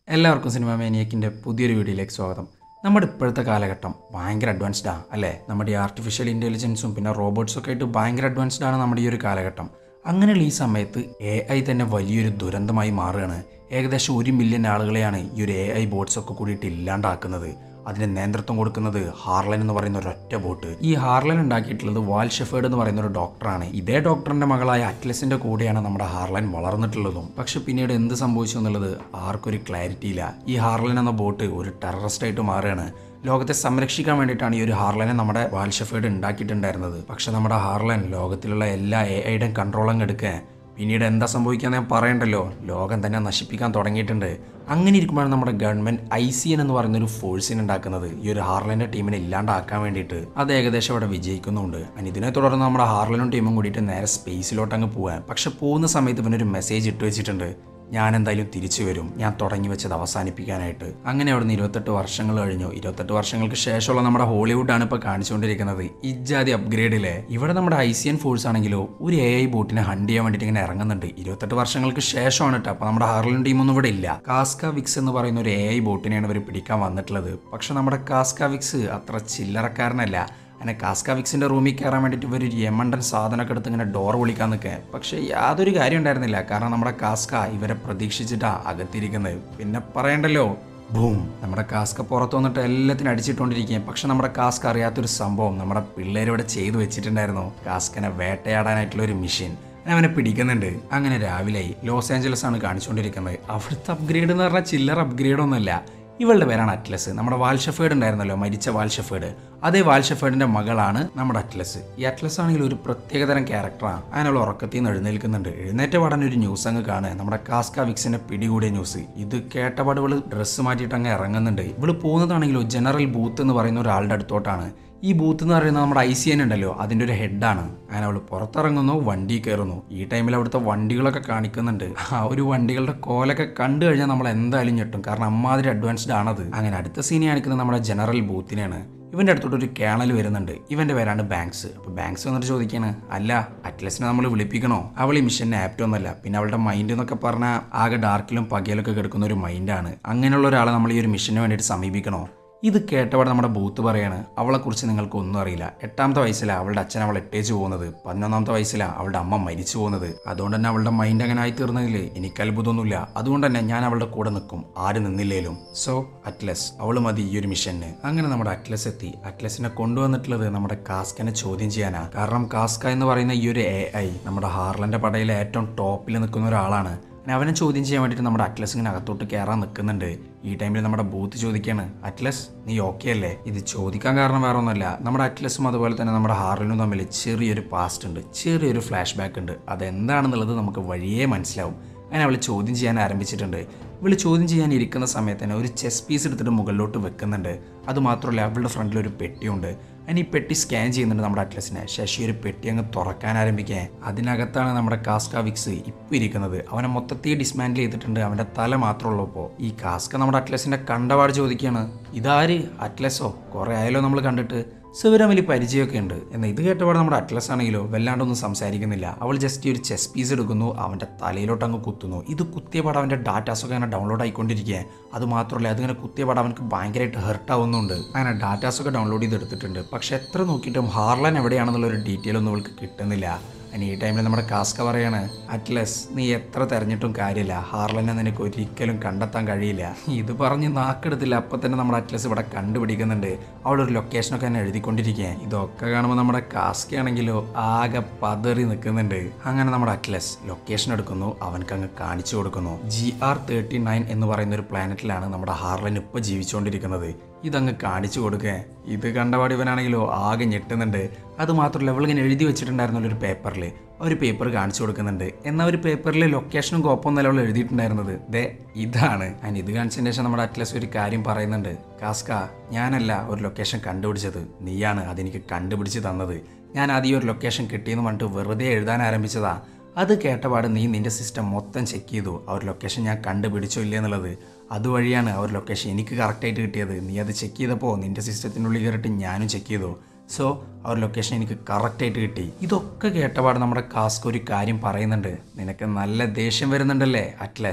എല്ലാവർക്കും സിനിമ മേനിയക്കിൻ്റെ പുതിയൊരു വീഡിയോയിലേക്ക് സ്വാഗതം നമ്മുടെ ഇപ്പോഴത്തെ കാലഘട്ടം ഭയങ്കര അഡ്വാൻസ്ഡ് ആണ് അല്ലേ നമ്മുടെ ഈ ആർട്ടിഫിഷ്യൽ ഇൻ്റലിജൻസും പിന്നെ റോബോട്ട്സും ഒക്കെ ആയിട്ട് ഭയങ്കര അഡ്വാൻസ്ഡ് ആണ് നമ്മുടെ ഈ ഒരു കാലഘട്ടം അങ്ങനെയുള്ള ഈ സമയത്ത് എ ഐ തന്നെ വലിയൊരു ദുരന്തമായി മാറുകയാണ് ഏകദേശം ഒരു മില്യൺ ആളുകളെയാണ് ഈ ഒരു എ ഐ ബോട്ട്സ് ഒക്കെ കൂടിയിട്ട് ഇല്ലാണ്ടാക്കുന്നത് അതിന് നേതൃത്വം കൊടുക്കുന്നത് ഹാർലൻ എന്ന് പറയുന്ന ഒരൊറ്റ ബോട്ട് ഈ ഹാർലൻ ഉണ്ടാക്കിയിട്ടുള്ളത് വാൽ ഷെഫേർഡ് എന്ന് പറയുന്ന ഒരു ഡോക്ടറാണ് ഇതേ ഡോക്ടറിന്റെ മകളായ അറ്റ്ലസിന്റെ കൂടെയാണ് നമ്മുടെ ഹാർലൻ വളർന്നിട്ടുള്ളതും പക്ഷെ പിന്നീട് എന്ത് സംഭവിച്ചു എന്നുള്ളത് ആർക്കൊരു ക്ലാരിറ്റി ഇല്ല ഈ ഹാർലൻ എന്ന ബോട്ട് ഒരു ടെററിസ്റ്റ് ആയിട്ട് മാറുകയാണ് ലോകത്തെ സംരക്ഷിക്കാൻ വേണ്ടിയിട്ടാണ് ഈ ഒരു ഹാർലനെ നമ്മുടെ വാൽ ഷെഫേർഡ് ഉണ്ടാക്കിയിട്ടുണ്ടായിരുന്നത് പക്ഷെ നമ്മുടെ ഹാർലൻ ലോകത്തിലുള്ള എല്ലാ എ ഐയുടെയും കൺട്രോൾ അങ്ങ് എടുക്കാൻ പിന്നീട് എന്താ സംഭവിക്കാന്ന് ഞാൻ പറയണ്ടല്ലോ ലോകം തന്നെ നശിപ്പിക്കാൻ തുടങ്ങിയിട്ടുണ്ട് അങ്ങനെ ഇരിക്കുമ്പോഴാണ് നമ്മുടെ ഗവൺമെന്റ് ഐ സി എൻ എന്ന് പറയുന്ന ഒരു ഫോഴ്സിനെ ഉണ്ടാക്കുന്നത് ഈ ഒരു ഹാർലൻ്റെ ടീമിനെ ഇല്ലാണ്ടാക്കാൻ വേണ്ടിയിട്ട് അത് ഏകദേശം അവിടെ വിജയിക്കുന്നുണ്ട് and ഇതിനെ തുടർന്ന് നമ്മുടെ ഹാർലനും ടീമും കൂടിയിട്ട് നേരെ സ്പേസിലോട്ട് അങ്ങ് പോകാൻ പക്ഷെ പോകുന്ന സമയത്ത് ഇവനൊരു മെസ്സേജ് ഇട്ട് വെച്ചിട്ടുണ്ട് ഞാൻ എന്തായാലും തിരിച്ചു വരും ഞാൻ തുടങ്ങി വെച്ചത് അവസാനിപ്പിക്കാനായിട്ട് അങ്ങനെ അവിടുന്ന് ഇരുപത്തെട്ട് വർഷങ്ങൾ കഴിഞ്ഞു ഇരുപത്തെട്ട് വർഷങ്ങൾക്ക് ശേഷമുള്ള നമ്മുടെ ഹോളിവുഡാണ് ഇപ്പോൾ കാണിച്ചുകൊണ്ടിരിക്കുന്നത് ഇജാതി അപ്ഗ്രേഡിലെ ഇവിടെ നമ്മുടെ ഐ സി എൻ ഫോഴ്സ് ആണെങ്കിലോ ഒരു എ ഐ ബോട്ടിനെ ഹണ്ട് ചെയ്യാൻ വേണ്ടിയിട്ട് ഇങ്ങനെ ഇറങ്ങുന്നുണ്ട് ഇരുപത്തെട്ട് വർഷങ്ങൾക്ക് ശേഷമാണ് കേട്ടോ അപ്പോൾ നമ്മുടെ ഹാർലൻ ടീമൊന്നും ഇവിടെ ഇല്ല കാസ്ക വിക്സ് എന്ന് പറയുന്ന ഒരു എ ഐ ബോട്ടിനെയാണ് ഇവർ പിടിക്കാൻ വന്നിട്ടുള്ളത് പക്ഷെ നമ്മുടെ കാസ്ക വിക്സ് അത്ര ചില്ലറക്കാരനല്ല അങ്ങനെ കാസ്ക വിക്സിന്റെ റൂമിൽ കയറാൻ വേണ്ടിയിട്ട് ഇവർ ഒരു യമണ്ടൻ സാധനമൊക്കെ എടുത്ത് ഇങ്ങനെ ഡോർ വിളിക്കാൻ നിൽക്കുക പക്ഷേ യാതൊരു കാര്യം ഉണ്ടായിരുന്നില്ല കാരണം നമ്മുടെ കാസ്ക ഇവരെ പ്രതീക്ഷിച്ചിട്ടാ അകത്തിരിക്കുന്നത് പിന്നെ പറയണ്ടല്ലോ ബൂം നമ്മുടെ കാസ്ക പുറത്ത് വന്നിട്ട് എല്ലാത്തിനും അടിച്ചിട്ടുകൊണ്ടിരിക്കുക പക്ഷെ നമ്മുടെ കാസ്ക അറിയാത്തൊരു സംഭവം നമ്മുടെ പിള്ളേർ ഇവിടെ ചെയ്തു വെച്ചിട്ടുണ്ടായിരുന്നു കാസ്കനെ വേട്ടയാടാനായിട്ടുള്ള ഒരു മിഷൻ അവനെ പിടിക്കുന്നുണ്ട് അങ്ങനെ രാവിലെ ലോസ് ഏഞ്ചലസ് ആണ് കാണിച്ചുകൊണ്ടിരിക്കുന്നത് അവിടുത്തെ അപ്ഗ്രേഡ് എന്ന് പറഞ്ഞാൽ ചില്ലർ അപ്ഗ്രേഡ് ഒന്നുമല്ല ഇവളുടെ പേരാണ് അറ്റ്ലസ് നമ്മുടെ വാൽഷഫേഡ് ഉണ്ടായിരുന്നല്ലോ മരിച്ച വാൽഷഫേഡ് അതേ വാൽഷഫേഡിന്റെ മകളാണ് നമ്മുടെ അറ്റ്ലസ് ഈ അറ്റ്ലസ് ആണെങ്കിൽ ഒരു പ്രത്യേകതരം ക്യാരക്ടറാണ് അതിനുള്ള ഉറക്കത്തിൽ നിന്ന് എഴുന്നേൽക്കുന്നുണ്ട് എഴുന്നേറ്റ പാടാൻ ഒരു ന്യൂസ് അങ്ങ് കാണുക നമ്മുടെ കാസ്ക വിക്സിനെ പിടികൂടിയ ന്യൂസ് ഇത് കേട്ടപാട് ഇവള് ഡ്രസ്സ് മാറ്റിയിട്ട് അങ്ങ് ഇറങ്ങുന്നുണ്ട് ഇവള് പോകുന്നതാണെങ്കിലോ ജനറൽ ബൂത്ത് എന്ന് പറയുന്ന ഒരാളുടെ അടുത്തോട്ടാണ് ഈ ബൂത്ത് എന്ന് പറയുന്നത് നമ്മുടെ ഐ സി എൻ ഉണ്ടല്ലോ അതിൻ്റെ ഒരു ഹെഡാണ് അങ്ങനെ അവൾ പുറത്തിറങ്ങുന്നു വണ്ടി കയറുന്നു ഈ ടൈമിൽ അവിടുത്തെ വണ്ടികളൊക്കെ കാണിക്കുന്നുണ്ട് ആ ഒരു വണ്ടികളുടെ കോലൊക്കെ കണ്ടു കഴിഞ്ഞാൽ നമ്മൾ എന്തായാലും ഞെട്ടും കാരണം അമ്മാതിരി അഡ്വാൻസ്ഡ് ആണത് അങ്ങനെ അടുത്ത സീനെ കാണിക്കുന്നത് നമ്മുടെ ജനറൽ ബൂത്തിനെയാണ് ഇവൻ്റെ അടുത്തോട്ട് ഒരു കേണൽ വരുന്നുണ്ട് ഇവൻ്റെ പേരാണ് ബാങ്ക്സ് അപ്പോൾ ബാങ്ക്സ് വന്നിട്ട് ചോദിക്കാണ് അല്ല അറ്റ്ലസിനെ നമ്മൾ വിളിപ്പിക്കണോ അവൾ ഈ മിഷനെ ആപ്റ്റ് ഒന്നല്ല പിന്നെ അവളുടെ മൈൻഡ് എന്നൊക്കെ പറഞ്ഞാൽ ആകെ ഡാർക്കിലും പകയിലൊക്കെ കിടക്കുന്ന ഒരു മൈൻഡാണ് അങ്ങനെയുള്ള ഒരാളെ നമ്മൾ ഈ ഒരു മിഷന് വേണ്ടിയിട്ട് സമീപിക്കണോ ഇത് കേട്ടപാടെ നമ്മുടെ ബൂത്ത് പറയാണ് അവളെക്കുറിച്ച് നിങ്ങൾക്ക് ഒന്നും അറിയില്ല എട്ടാമത്തെ വയസ്സിലാണ് അവളുടെ അച്ഛൻ അവളെ എട്ടേച്ച് പോകുന്നത് പതിനൊന്നാമത്തെ വയസ്സിലാണ് അവളുടെ അമ്മ മരിച്ചു പോകുന്നത് അതുകൊണ്ട് തന്നെ അവളുടെ മൈൻഡ് അങ്ങനെ ആയി തീർന്നതിൽ എനിക്ക് അത്ഭുതമൊന്നുമില്ല അതുകൊണ്ട് തന്നെ ഞാൻ അവളുടെ കൂടെ നിൽക്കും ആര് നിന്നില്ലേലും സോ അറ്റ്ലസ് അവൾ മതി ഈ ഒരു മിഷന് അങ്ങനെ നമ്മുടെ അറ്റ്ലസ് എത്തി അറ്റ്ലസിനെ കൊണ്ടുവന്നിട്ടുള്ളത് നമ്മുടെ കാസ്കനെ ചോദ്യം ചെയ്യാനാ കാരണം കാസ്ക എന്ന് പറയുന്ന ഈ ഒരു എ ഐ നമ്മുടെ ഹാർലന്റെ പടയിലെ ഏറ്റവും ടോപ്പിൽ നിൽക്കുന്ന ഒരാളാണ് പിന്നെ അവനെ ചോദ്യം ചെയ്യാൻ വേണ്ടിയിട്ട് നമ്മുടെ അറ്റ്ലസ് ഇങ്ങനെ അകത്തോട്ട് കയറാൻ നിൽക്കുന്നുണ്ട് ഈ ടൈമിൽ നമ്മുടെ ബൂത്ത് ചോദിക്കാണ് അറ്റ്ലസ് നീ ഓക്കെ അല്ലേ ഇത് ചോദിക്കാൻ കാരണം വേറെ ഒന്നുമല്ല നമ്മുടെ അറ്റ്ലസും അതുപോലെ തന്നെ നമ്മുടെ ഹാർലിനും തമ്മിൽ ചെറിയൊരു പാസ്റ്റ് ഉണ്ട് ചെറിയൊരു ഫ്ലാഷ് ബാക്ക് ഉണ്ട് അതെന്താണെന്നുള്ളത് നമുക്ക് വഴിയേ മനസ്സിലാവും അങ്ങനെ അവൾ ചോദ്യം ചെയ്യാൻ ആരംഭിച്ചിട്ടുണ്ട് ഇവൾ ചോദ്യം ചെയ്യാൻ ഇരിക്കുന്ന സമയത്ത് തന്നെ ഒരു ചെസ് പീസ് എടുത്തിട്ട് മുകളിലോട്ട് വെക്കുന്നുണ്ട് അതുമാത്രമല്ല അവളുടെ ഫ്രണ്ടിൽ ഒരു പെട്ടിയുണ്ട് അതിന് ഈ പെട്ടി സ്കാൻ ചെയ്യുന്നുണ്ട് നമ്മുടെ അറ്റ്ലസിനെ ശശി ഒരു പെട്ടി അങ്ങ് തുറക്കാൻ ആരംഭിക്കാൻ അതിനകത്താണ് നമ്മുടെ കാസ്ക വിക്സ് ഇപ്പം ഇരിക്കുന്നത് അവനെ മൊത്തത്തിൽ ഡിസ്മാൻഡിൽ ചെയ്തിട്ടുണ്ട് അവൻ്റെ തല മാത്രമുള്ളൂ ഇപ്പോൾ ഈ കാസ്ക നമ്മുടെ അറ്റ്ലസിൻ്റെ കണ്ടപാട് ചോദിക്കുകയാണ് ഇതാര് അറ്റ്ലസോ കുറേ ആയാലോ നമ്മൾ കണ്ടിട്ട് സുവരം വലിയ പരിചയമൊക്കെ ഉണ്ട് എന്നാൽ ഇത് കേട്ടപാട് നമ്മുടെ അറ്റ്ലസ് ആണെങ്കിലോ വല്ലാണ്ടൊന്നും സംസാരിക്കുന്നില്ല അവൾ ജസ്റ്റ് ഒരു ചെസ് പീസ് എടുക്കുന്നു അവൻ്റെ തലയിലോട്ട് അങ്ങ് കുത്തുന്നു ഇത് കുത്തിയപാട് അവൻ്റെ ഡാറ്റാസൊക്കെ അങ്ങനെ ഡൗൺലോഡ് ആയിക്കൊണ്ടിരിക്കുക അത് മാത്രമല്ല അതിങ്ങനെ കുത്തിയപാട് അവനക്ക് ഭയങ്കരമായിട്ട് ഹെർട്ട് ആവുന്നുണ്ട് അങ്ങനെ ഡാറ്റാസൊക്കെ ഡൗൺലോഡ് ചെയ്തെടുത്തിട്ടുണ്ട് പക്ഷെ എത്ര നോക്കിയിട്ടും ഹാർലൻ എവിടെയാണെന്നുള്ള ഒരു ഡീറ്റെയിൽ ഒന്നും അവൾക്ക് കിട്ടുന്നില്ല അതിന് ഈ ടൈമിൽ നമ്മുടെ കാസ്ക പറയാണ് അറ്റ്ലസ് നീ എത്ര തെരഞ്ഞിട്ടും കാര്യമില്ല ഹാർലനെ നിനക്ക് ഒരിക്കലും കണ്ടെത്താൻ കഴിയില്ല ഇത് പറഞ്ഞ് നാക്കെടുത്തില്ല അപ്പം തന്നെ നമ്മുടെ അറ്റ്ലസ് ഇവിടെ കണ്ടുപിടിക്കുന്നുണ്ട് അവളൊരു ലൊക്കേഷനൊക്കെ തന്നെ എഴുതിക്കൊണ്ടിരിക്കുക ഇതൊക്കെ കാണുമ്പോൾ നമ്മുടെ കാസ്ക ആണെങ്കിലോ ആകെ പതറി നിൽക്കുന്നുണ്ട് അങ്ങനെ നമ്മുടെ അറ്റ്ലസ് ലൊക്കേഷൻ എടുക്കുന്നു അവനക്ക് അങ്ങ് കാണിച്ചു കൊടുക്കുന്നു ജി ആർ തേർട്ടി നയൻ എന്ന് പറയുന്ന ഒരു പ്ലാനറ്റിലാണ് നമ്മുടെ ഹാർലൻ ഇപ്പോൾ ജീവിച്ചുകൊണ്ടിരിക്കുന്നത് ഇതങ്ങ് കാണിച്ചു കൊടുക്കുക ഇത് കണ്ടപാട് ഇവനാണെങ്കിലോ ആകെ ഞെട്ടുന്നുണ്ട് അത് മാത്രമല്ല ഇവളിങ്ങനെ എഴുതി വെച്ചിട്ടുണ്ടായിരുന്നല്ലോ ഒരു പേപ്പറിൽ ഒരു പേപ്പർ കാണിച്ചു കൊടുക്കുന്നുണ്ട് എന്നാൽ ഒരു പേപ്പറിൽ ലൊക്കേഷനും കോപ്പൊന്നല്ല അവൾ എഴുതിയിട്ടുണ്ടായിരുന്നത് ദേ ഇതാണ് അതിന് ഇത് കാണിച്ചതിന് ശേഷം നമ്മുടെ അറ്റ്ലസ് ഒരു കാര്യം പറയുന്നുണ്ട് കാസ്ക ഞാനല്ല ഒരു ലൊക്കേഷൻ കണ്ടുപിടിച്ചത് നീയാണ് അതെനിക്ക് കണ്ടുപിടിച്ച് തന്നത് ഞാൻ ആദ്യം ഒരു ലൊക്കേഷൻ കിട്ടിയെന്ന് പറഞ്ഞിട്ട് വെറുതെ എഴുതാൻ ആരംഭിച്ചതാ അത് കേട്ടപാട് നീ നിന്റെ സിസ്റ്റം മൊത്തം ചെക്ക് ചെയ്തു ആ ഒരു ലൊക്കേഷൻ ഞാൻ കണ്ടുപിടിച്ചോ ഇല്ലേ എന്നുള്ളത് അതുവഴിയാണ് ആ ഒരു ലൊക്കേഷൻ എനിക്ക് കറക്റ്റായിട്ട് കിട്ടിയത് നീ അത് ചെക്ക് ചെയ്തപ്പോൾ നിന്റെ സിസ്റ്റത്തിനുള്ളിൽ കയറിയിട്ട് ഞാനും ചെക്ക് ചെയ്തു സോ ആ ഒരു ലൊക്കേഷൻ എനിക്ക് കറക്റ്റായിട്ട് കിട്ടി ഇതൊക്കെ കേട്ടപാട് നമ്മുടെ കാസ്ക് ഒരു കാര്യം പറയുന്നുണ്ട് നിനക്ക് നല്ല ദേഷ്യം വരുന്നുണ്ടല്ലേ അറ്റ്ലസ്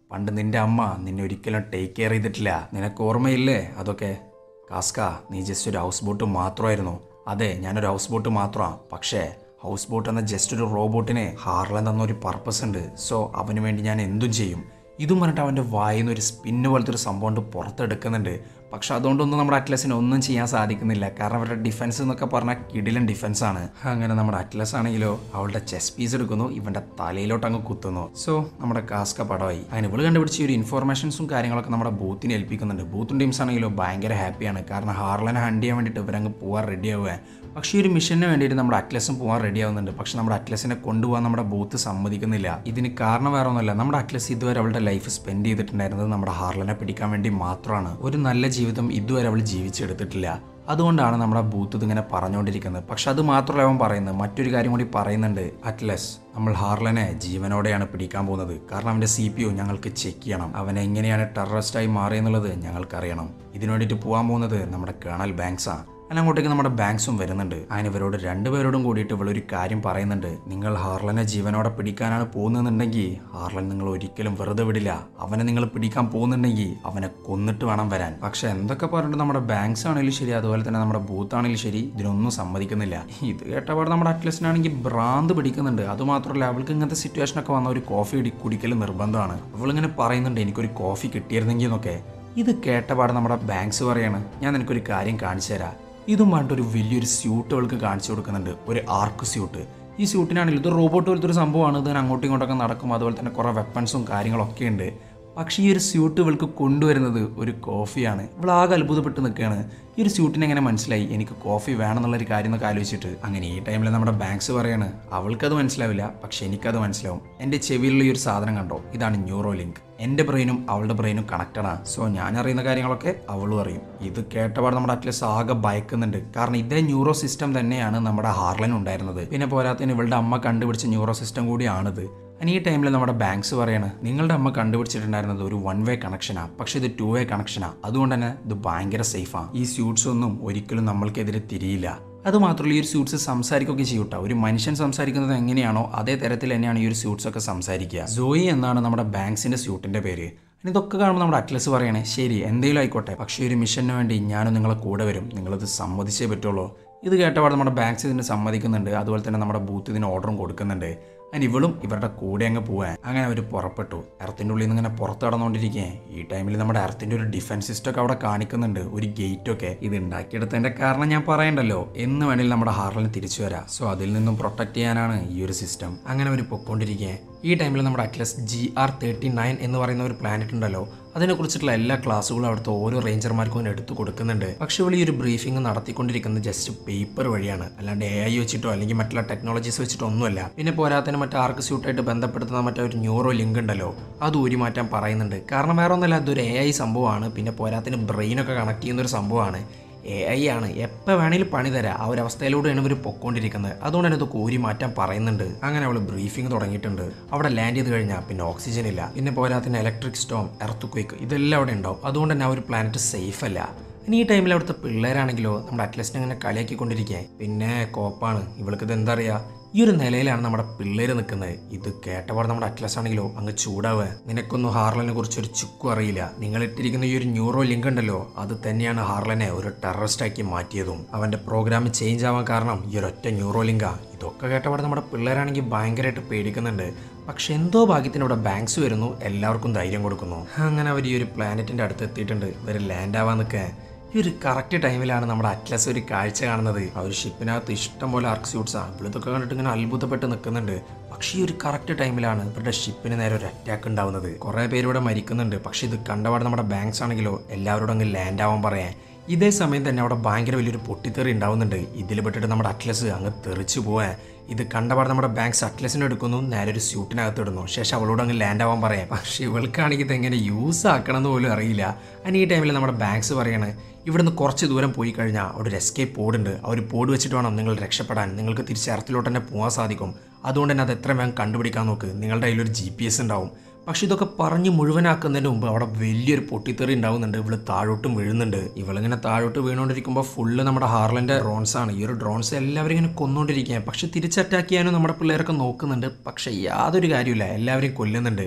പണ്ട് നിന്റെ അമ്മ നിന്നെ ഒരിക്കലും ടേക്ക് കെയർ ചെയ്തിട്ടില്ല നിനക്ക് ഓർമ്മയില്ലേ അതൊക്കെ കാസ്ക നീ ജസ്റ്റ് ഒരു ഹൗസ് ബോട്ട് മാത്രമായിരുന്നു അതെ ഞാനൊരു ഹൗസ് ബോട്ട് മാത്രമാണ് പക്ഷേ ഹൗസ് ബോട്ട് എന്ന ജസ്റ്റ് ഒരു റോബോട്ടിന് ഹാർലൻ തന്ന ഒരു പർപ്പസ് ഉണ്ട് സോ അവന് വേണ്ടി ഞാൻ എന്തും ചെയ്യും ഇതും പറഞ്ഞിട്ട് അവൻ്റെ വായിൽ നിന്ന് ഒരു സ്പിന്ന് പോലത്തെ ഒരു സംഭവം കൊണ്ട് പുറത്തെടുക്കുന്നുണ്ട് പക്ഷെ അതുകൊണ്ടൊന്നും നമ്മുടെ അറ്റ്ലസിന് ഒന്നും ചെയ്യാൻ സാധിക്കുന്നില്ല കാരണം അവരുടെ ഡിഫൻസ് എന്നൊക്കെ പറഞ്ഞാൽ കിടിലൻ ഡിഫൻസ് ആണ് അങ്ങനെ നമ്മുടെ അറ്റ്ലസ് ആണെങ്കിലോ അവളുടെ ചെസ് പീസ് എടുക്കുന്നു ഇവന്റെ തലയിലോട്ട് അങ്ങ് കുത്തുന്നു സോ നമ്മുടെ കാസ്ക പടമായി അങ്ങനെ ഇവള് കണ്ടുപിടിച്ച ഈ ഒരു ഇൻഫോർമേഷൻസും കാര്യങ്ങളൊക്കെ നമ്മുടെ ബൂത്തിനെ ഏൽപ്പിക്കുന്നുണ്ട് ബൂത്തും ടീംസ് ആണെങ്കിലോ ഭയങ്കര ഹാപ്പിയാണ് കാരണം ഹാർലനെ ഹണ്ട് ചെയ്യാൻ വേണ്ടിയിട്ട് ഇവരങ്ങ് പോകാൻ റെഡി ആവുക പക്ഷേ ഈ ഒരു മിഷന് വേണ്ടിയിട്ട് നമ്മുടെ അറ്റ്ലസും പോകാൻ റെഡി ആവുന്നുണ്ട് പക്ഷെ നമ്മുടെ അറ്റ്ലസിനെ കൊണ്ടുപോകാൻ നമ്മുടെ ബൂത്ത് സമ്മതിക്കുന്നില്ല ഇതിന് കാരണം വേറെ ഒന്നുമല്ല നമ്മുടെ അറ്റ്ലസ് ഇതുവരെ അവളുടെ ലൈഫ് സ്പെൻഡ് ചെയ്തിട്ടുണ്ടായിരുന്നത് നമ്മുടെ ഹാർലനെ പിടിക്കാൻ വേണ്ടി മാത്രമാണ് ഒരു നല്ല ജീവിതം ഇതുവരെ അവൾ ജീവിച്ചെടുത്തിട്ടില്ല അതുകൊണ്ടാണ് നമ്മുടെ ബൂത്ത് ഇതിങ്ങനെ പറഞ്ഞുകൊണ്ടിരിക്കുന്നത് പക്ഷെ അത് മാത്രമല്ല അവൻ പറയുന്നത് മറ്റൊരു കാര്യം കൂടി പറയുന്നുണ്ട് അറ്റ്ലസ് നമ്മൾ ഹാർലനെ ജീവനോടെയാണ് പിടിക്കാൻ പോകുന്നത് കാരണം അവൻ്റെ സി പി യു ഞങ്ങൾക്ക് ചെക്ക് ചെയ്യണം അവൻ എങ്ങനെയാണ് ടെററിസ്റ്റായി മാറിയെന്നുള്ളത് ഞങ്ങൾക്കറിയണം ഇതിനു വേണ്ടിയിട്ട് പോകാൻ പോകുന്നത് നമ്മുടെ കേണൽ ബാങ്ക്സാണ് അങ്ങനെ അങ്ങോട്ടേക്ക് നമ്മുടെ ബാങ്ക്സും വരുന്നുണ്ട് അങ്ങനെ ഇവരോട് രണ്ടുപേരോടും കൂടിയിട്ട് ഇവളൊരു കാര്യം പറയുന്നുണ്ട് നിങ്ങൾ ഹാർലനെ ജീവനോടെ പിടിക്കാനാണ് പോകുന്നതെന്നുണ്ടെങ്കിൽ ഹാർലൻ നിങ്ങൾ ഒരിക്കലും വെറുതെ വിടില്ല അവനെ നിങ്ങൾ പിടിക്കാൻ പോകുന്നുണ്ടെങ്കിൽ അവനെ കൊന്നിട്ട് വേണം വരാൻ പക്ഷെ എന്തൊക്കെ പറഞ്ഞിട്ട് നമ്മുടെ ബാങ്ക്സ് ആണെങ്കിലും ശരി അതുപോലെ തന്നെ നമ്മുടെ ബൂത്ത് ആണെങ്കിലും ശരി ഇതിനൊന്നും സമ്മതിക്കുന്നില്ല ഇത് കേട്ടപാട് നമ്മുടെ അറ്റ്ലസിനാണെങ്കിൽ ഭ്രാന്ത് പിടിക്കുന്നുണ്ട് അതുമാത്രമല്ല അവൾക്ക് ഇങ്ങനത്തെ സിറ്റുവേഷനൊക്കെ വന്ന ഒരു കോഫി ഇടി കുടിക്കൽ നിർബന്ധമാണ് അവളിങ്ങനെ പറയുന്നുണ്ട് എനിക്കൊരു കോഫി കിട്ടിയിരുന്നെങ്കിൽ എന്നൊക്കെ ഇത് കേട്ടപാട് നമ്മുടെ ബാങ്ക്സ് പറയാണ് ഞാൻ നിനക്കൊരു കാര്യം കാണിച്ചു തരാം ഇതും പറഞ്ഞിട്ട് ഒരു വലിയൊരു സ്യൂട്ട് അവൾക്ക് കാണിച്ചു കൊടുക്കുന്നുണ്ട് ഒരു ആർക്ക് സ്യൂട്ട് ഈ സ്യൂട്ടിനാണെങ്കിൽ ഇത് റോബോട്ട് പോലത്തെ ഒരു സംഭവമാണ് ഇതിന് അങ്ങോട്ടും ഇങ്ങോട്ടൊക്കെ നടക്കും അതുപോലെ തന്നെ കുറേ വെപ്പൺസും കാര്യങ്ങളൊക്കെ ഉണ്ട് പക്ഷേ ഈ ഒരു സ്യൂട്ട് ഇവൾക്ക് കൊണ്ടുവരുന്നത് ഒരു കോഫിയാണ് ഇവൾ ആകെ അത്ഭുതപ്പെട്ട് നിൽക്കുകയാണ് ഈ ഒരു സ്യൂട്ടിന് എങ്ങനെ മനസ്സിലായി എനിക്ക് കോഫി വേണമെന്നുള്ളൊരു കാര്യം എന്നൊക്കെ ആലോചിച്ചിട്ട് അങ്ങനെ ഈ ടൈമിൽ നമ്മുടെ ബാങ്ക്സ് പറയാണ് അവൾക്കത് മനസ്സിലാവില്ല പക്ഷെ എനിക്കത് മനസ്സിലാവും എൻ്റെ ചെവിയിലുള്ള ഈ ഒരു സാധനം കണ്ടോ ഇതാണ് ന്യൂറോ ലിങ്ക് എൻ്റെ ബ്രെയിനും അവളുടെ ബ്രെയിനും കണക്റ്റഡാണ് സോ ഞാൻ അറിയുന്ന കാര്യങ്ങളൊക്കെ അവളും അറിയും ഇത് കേട്ടപാട് നമ്മുടെ അറ്റ്ലസ് ആകെ ഭയക്കുന്നുണ്ട് കാരണം ഇതേ ന്യൂറോ സിസ്റ്റം തന്നെയാണ് നമ്മുടെ ഹാർലൻ ഉണ്ടായിരുന്നത് പിന്നെ പോരാത്തതിന് ഇവളുടെ അമ്മ കണ്ടുപിടിച്ച ന്യൂറോ സിസ്റ്റം കൂടിയാണിത് and ഈ ടൈമിൽ നമ്മുടെ ബാങ്ക്സ് പറയാണ് നിങ്ങളുടെ അമ്മ കണ്ടുപിടിച്ചിട്ടുണ്ടായിരുന്നത് ഒരു വൺ വേ കണക്ഷനാണ് പക്ഷേ ഇത് ടു വേ കണക്ഷനാണ് അതുകൊണ്ട് തന്നെ ഇത് ഭയങ്കര സേഫാണ് ഈ സ്യൂട്ട്സ് ഒന്നും ഒരിക്കലും നമ്മൾക്കെതിരെ തിരിയില്ല അതുമാത്രമല്ല ഈ ഒരു സ്യൂട്ട്സ് സംസാരിക്കുകയൊക്കെ ചെയ്യൂട്ടോ ഒരു മനുഷ്യൻ സംസാരിക്കുന്നത് എങ്ങനെയാണോ അതേ തരത്തിൽ തന്നെയാണ് ഈ ഒരു സ്യൂട്ട്സ് ഒക്കെ സംസാരിക്കുക സോയി എന്നാണ് നമ്മുടെ ബാങ്ക്സിന്റെ സ്യൂട്ടിന്റെ പേര് ഇനി ഇതൊക്കെ കാണുമ്പോൾ നമ്മുടെ അറ്റ്ലസ് പറയണേ ശരി എന്തെങ്കിലും ആയിക്കോട്ടെ പക്ഷേ ഈ ഒരു മിഷന് വേണ്ടി ഞാനും നിങ്ങളെ കൂടെ വരും നിങ്ങളത് സമ്മതിച്ചേ പറ്റുള്ളൂ ഇത് കേട്ടപാട് നമ്മുടെ ബാങ്ക്സ് ഇതിന് സമ്മതിക്കുന്നുണ്ട് അതുപോലെ തന്നെ നമ്മുടെ ബൂത്ത് ഇതിന് ഓർഡറും കൊടുക്കുന്നുണ്ട് അതിന് ഇവളും ഇവരുടെ കൂടെ അങ്ങ് പോവാൻ അങ്ങനെ അവർ പുറപ്പെട്ടു എർത്തിൻ്റെ ഉള്ളിൽ നിന്ന് ഇങ്ങനെ പുറത്ത് കടന്നുകൊണ്ടിരിക്കുകയെ ഈ ടൈമിൽ നമ്മുടെ എർത്തിൻ്റെ ഒരു ഡിഫൻസ് സിസ്റ്റം ഒക്കെ അവിടെ കാണിക്കുന്നുണ്ട് ഒരു ഗേറ്റ് ഒക്കെ ഇത് ഉണ്ടാക്കിയെടുത്തതിൻ്റെ കാരണം ഞാൻ പറയണ്ടല്ലോ എന്ന് വേണമെങ്കിൽ നമ്മുടെ ഹാർലിന് തിരിച്ചു വരാം സോ അതിൽ നിന്നും പ്രൊട്ടക്ട് ചെയ്യാനാണ് ഈ ഒരു സിസ്റ്റം അങ്ങനെ അവർ പൊക്കോണ്ടിരിക്കുകയെ ഈ ടൈമിൽ നമ്മുടെ Atlas G R thirty nine എന്ന് പറയുന്ന ഒരു പ്ലാനറ്റ് ഉണ്ടല്ലോ അതിനെക്കുറിച്ചിട്ടുള്ള എല്ലാ ക്ലാസ്സുകളും അവിടുത്തെ ഓരോ റേഞ്ചർമാർക്കും ഇങ്ങനെ എടുത്തു കൊടുക്കുന്നുണ്ട് പക്ഷെ ഇവിടെ ഈ ഒരു ബ്രീഫിംഗ് നടത്തിക്കൊണ്ടിരിക്കുന്നത് ജസ്റ്റ് പേപ്പർ വഴിയാണ് അല്ലാണ്ട് എ ഐ വെച്ചിട്ടോ അല്ലെങ്കിൽ മറ്റുള്ള ടെക്നോളജീസ് വെച്ചിട്ടോ ഒന്നുമല്ല പിന്നെ പോരാത്തതിന് മറ്റേ ആർക്ക് സ്യൂട്ടായിട്ട് ബന്ധപ്പെടുത്തുന്ന മറ്റേ ഒരു ന്യൂറോ ലിങ്ക് ഉണ്ടല്ലോ അത് ഊരി മാറ്റാൻ പറയുന്നുണ്ട് കാരണം വേറെ ഒന്നുമല്ല അതൊരു എ ഐ സംഭവമാണ് പിന്നെ പോരാത്തതിന് ബ്രെയിനൊക്കെ കണക്ട് ചെയ്യുന്ന ഒരു സംഭവമാണ് എ ഐ ആണ് എപ്പോൾ വേണേലും പണി തരാം ആ ഒരു അവസ്ഥയിലൂടെയാണ് ഇവർ പൊക്കോണ്ടിരിക്കുന്നത് അതുകൊണ്ട് തന്നെ ഇത് കോരി മാറ്റാൻ പറയുന്നുണ്ട് അങ്ങനെ അവൾ ബ്രീഫിംഗ് തുടങ്ങിയിട്ടുണ്ട് അവിടെ ലാൻഡ് ചെയ്ത് കഴിഞ്ഞാൽ പിന്നെ ഓക്സിജൻ ഇല്ല പിന്നെ പോരാത്തിന് ഇലക്ട്രിക് സ്റ്റോം എർത്ത് ക്വേക്ക് ഇതെല്ലാം അവിടെ ഉണ്ടാവും അതുകൊണ്ട് തന്നെ ആ ഒരു പ്ലാനറ്റ് സേഫ് അല്ല ഇനി ഈ ടൈമിൽ അവിടുത്തെ പിള്ളേരാണെങ്കിലോ നമ്മുടെ അറ്റ്ലസിനെ ഇങ്ങനെ കളിയാക്കിക്കൊണ്ടിരിക്കുക പിന്നെ കോപ്പാണ് ഇവൾക്ക് ഇത് എന്താ അറിയാ ഈ ഒരു നിലയിലാണ് നമ്മുടെ പിള്ളേര് നിൽക്കുന്നത് ഇത് കേട്ടപാട് നമ്മുടെ അറ്റ്ലസ് ആണെങ്കിലോ അങ്ങ് ചൂടാവുക നിനക്കൊന്നും ഹാർലനെ കുറിച്ച് ഒരു ചുക്കും അറിയില്ല നിങ്ങൾ ഇട്ടിരിക്കുന്ന ഈ ഒരു ന്യൂറോ ലിങ്ക് ഉണ്ടല്ലോ അത് തന്നെയാണ് ഹാർലനെ ഒരു ടെററിസ്റ്റ് ആക്കി മാറ്റിയതും അവന്റെ പ്രോഗ്രാം ചേഞ്ച് ആവാൻ കാരണം ഈ ഒരൊറ്റ ന്യൂറോ ലിങ്കാ ഇതൊക്കെ കേട്ടപാട് നമ്മുടെ പിള്ളേരാണെങ്കിൽ ഭയങ്കരമായിട്ട് പേടിക്കുന്നുണ്ട് പക്ഷെ എന്തോ ഭാഗ്യത്തിന് ഇവിടെ ബാങ്ക്സ് വരുന്നു എല്ലാവർക്കും ധൈര്യം കൊടുക്കുന്നു അങ്ങനെ അവർ ഈ ഒരു പ്ലാനറ്റിന്റെ അടുത്ത് എത്തിയിട്ടുണ്ട് ഇവർ ലാൻഡ് ആവാൻ നിൽക്കാൻ ഈ ഒരു കറക്റ്റ് ടൈമിലാണ് നമ്മുടെ അറ്റ്ലസ് ഒരു കാഴ്ച കാണുന്നത് ആ ഒരു ഷിപ്പിനകത്ത് ഇഷ്ടം പോലെ ആർക്ക് സ്യൂട്ട്സാണ് ഇവിടുത്തൊക്കെ കണ്ടിട്ട് ഇങ്ങനെ അത്ഭുതപ്പെട്ട് നിൽക്കുന്നുണ്ട് പക്ഷേ ഈ ഒരു കറക്റ്റ് ടൈമിലാണ് ഇവരുടെ ഷിപ്പിന് നേരെ ഒരു അറ്റാക്ക് ഉണ്ടാവുന്നത് കുറേ പേര് ഇവിടെ മരിക്കുന്നുണ്ട് പക്ഷേ ഇത് കണ്ടപാട് നമ്മുടെ ബാങ്ക്സ് ആണെങ്കിലോ എല്ലാവരോടും അങ്ങ് ലാൻഡ് ആവാൻ പറയാൻ ഇതേ സമയം തന്നെ അവിടെ ഭയങ്കര വലിയൊരു പൊട്ടിത്തെറി ഉണ്ടാവുന്നുണ്ട് ഇതിൽ പെട്ടിട്ട് നമ്മുടെ അറ്റ്ലസ് അങ്ങ് തെറിച്ചു പോവാൻ ഇത് കണ്ടപാട് നമ്മുടെ ബാങ്ക്സ് അറ്റ്ലസിനെ എടുക്കുന്നു നേരെ ഒരു സ്യൂട്ടിനകത്ത് ഇടുന്നു ശേഷം അവളോട് അങ്ങ് ലാൻഡ് ആവാൻ പറയാം പക്ഷേ ഇവൾക്കാണെങ്കിൽ ഇതെങ്ങനെ യൂസ് ആക്കണം എന്ന് പോലും അറിയില്ല അതിന് ഈ ടൈമിൽ നമ്മുടെ ബാങ്ക്സ് പറയാണ് ഇവിടുന്ന് കുറച്ച് ദൂരം പോയി കഴിഞ്ഞാൽ അവിടെ ഒരു എസ്കേപ്പ് പോഡ് ഉണ്ട് ആ ഒരു പോഡ് വെച്ചിട്ട് വേണം നിങ്ങൾ രക്ഷപ്പെടാൻ നിങ്ങൾക്ക് തിരിച്ച് എർത്തിലോട്ട് തന്നെ പോകാൻ സാധിക്കും അതുകൊണ്ട് തന്നെ അത് എത്ര വേഗം കണ്ടുപിടിക്കാൻ നോക്ക് നിങ്ങളുടെ കയ്യിലൊരു ജി പി എസ് ഉണ്ടാവും പക്ഷെ ഇതൊക്കെ പറഞ്ഞ് മുഴുവനാക്കുന്നതിന് മുമ്പ് അവിടെ വലിയൊരു പൊട്ടിത്തെറി ഉണ്ടാവുന്നുണ്ട് ഇവള് താഴോട്ടും വീഴുന്നുണ്ട് ഇവളിങ്ങനെ താഴോട്ട് വീണുകൊണ്ടിരിക്കുമ്പോൾ ഫുള്ള് നമ്മുടെ ഹാർലൻ്റെ ഡ്രോൺസ് ആണ് ഈ ഒരു ഡ്രോൺസ് എല്ലാവരും ഇങ്ങനെ കൊന്നുകൊണ്ടിരിക്കുക പക്ഷെ തിരിച്ച് അറ്റാക്ക് ചെയ്യാനും നമ്മുടെ പിള്ളേരൊക്കെ നോക്കുന്നുണ്ട് പക്ഷെ യാതൊരു കാര്യമില്ല എല്ലാവരെയും കൊല്ലുന്നുണ്ട്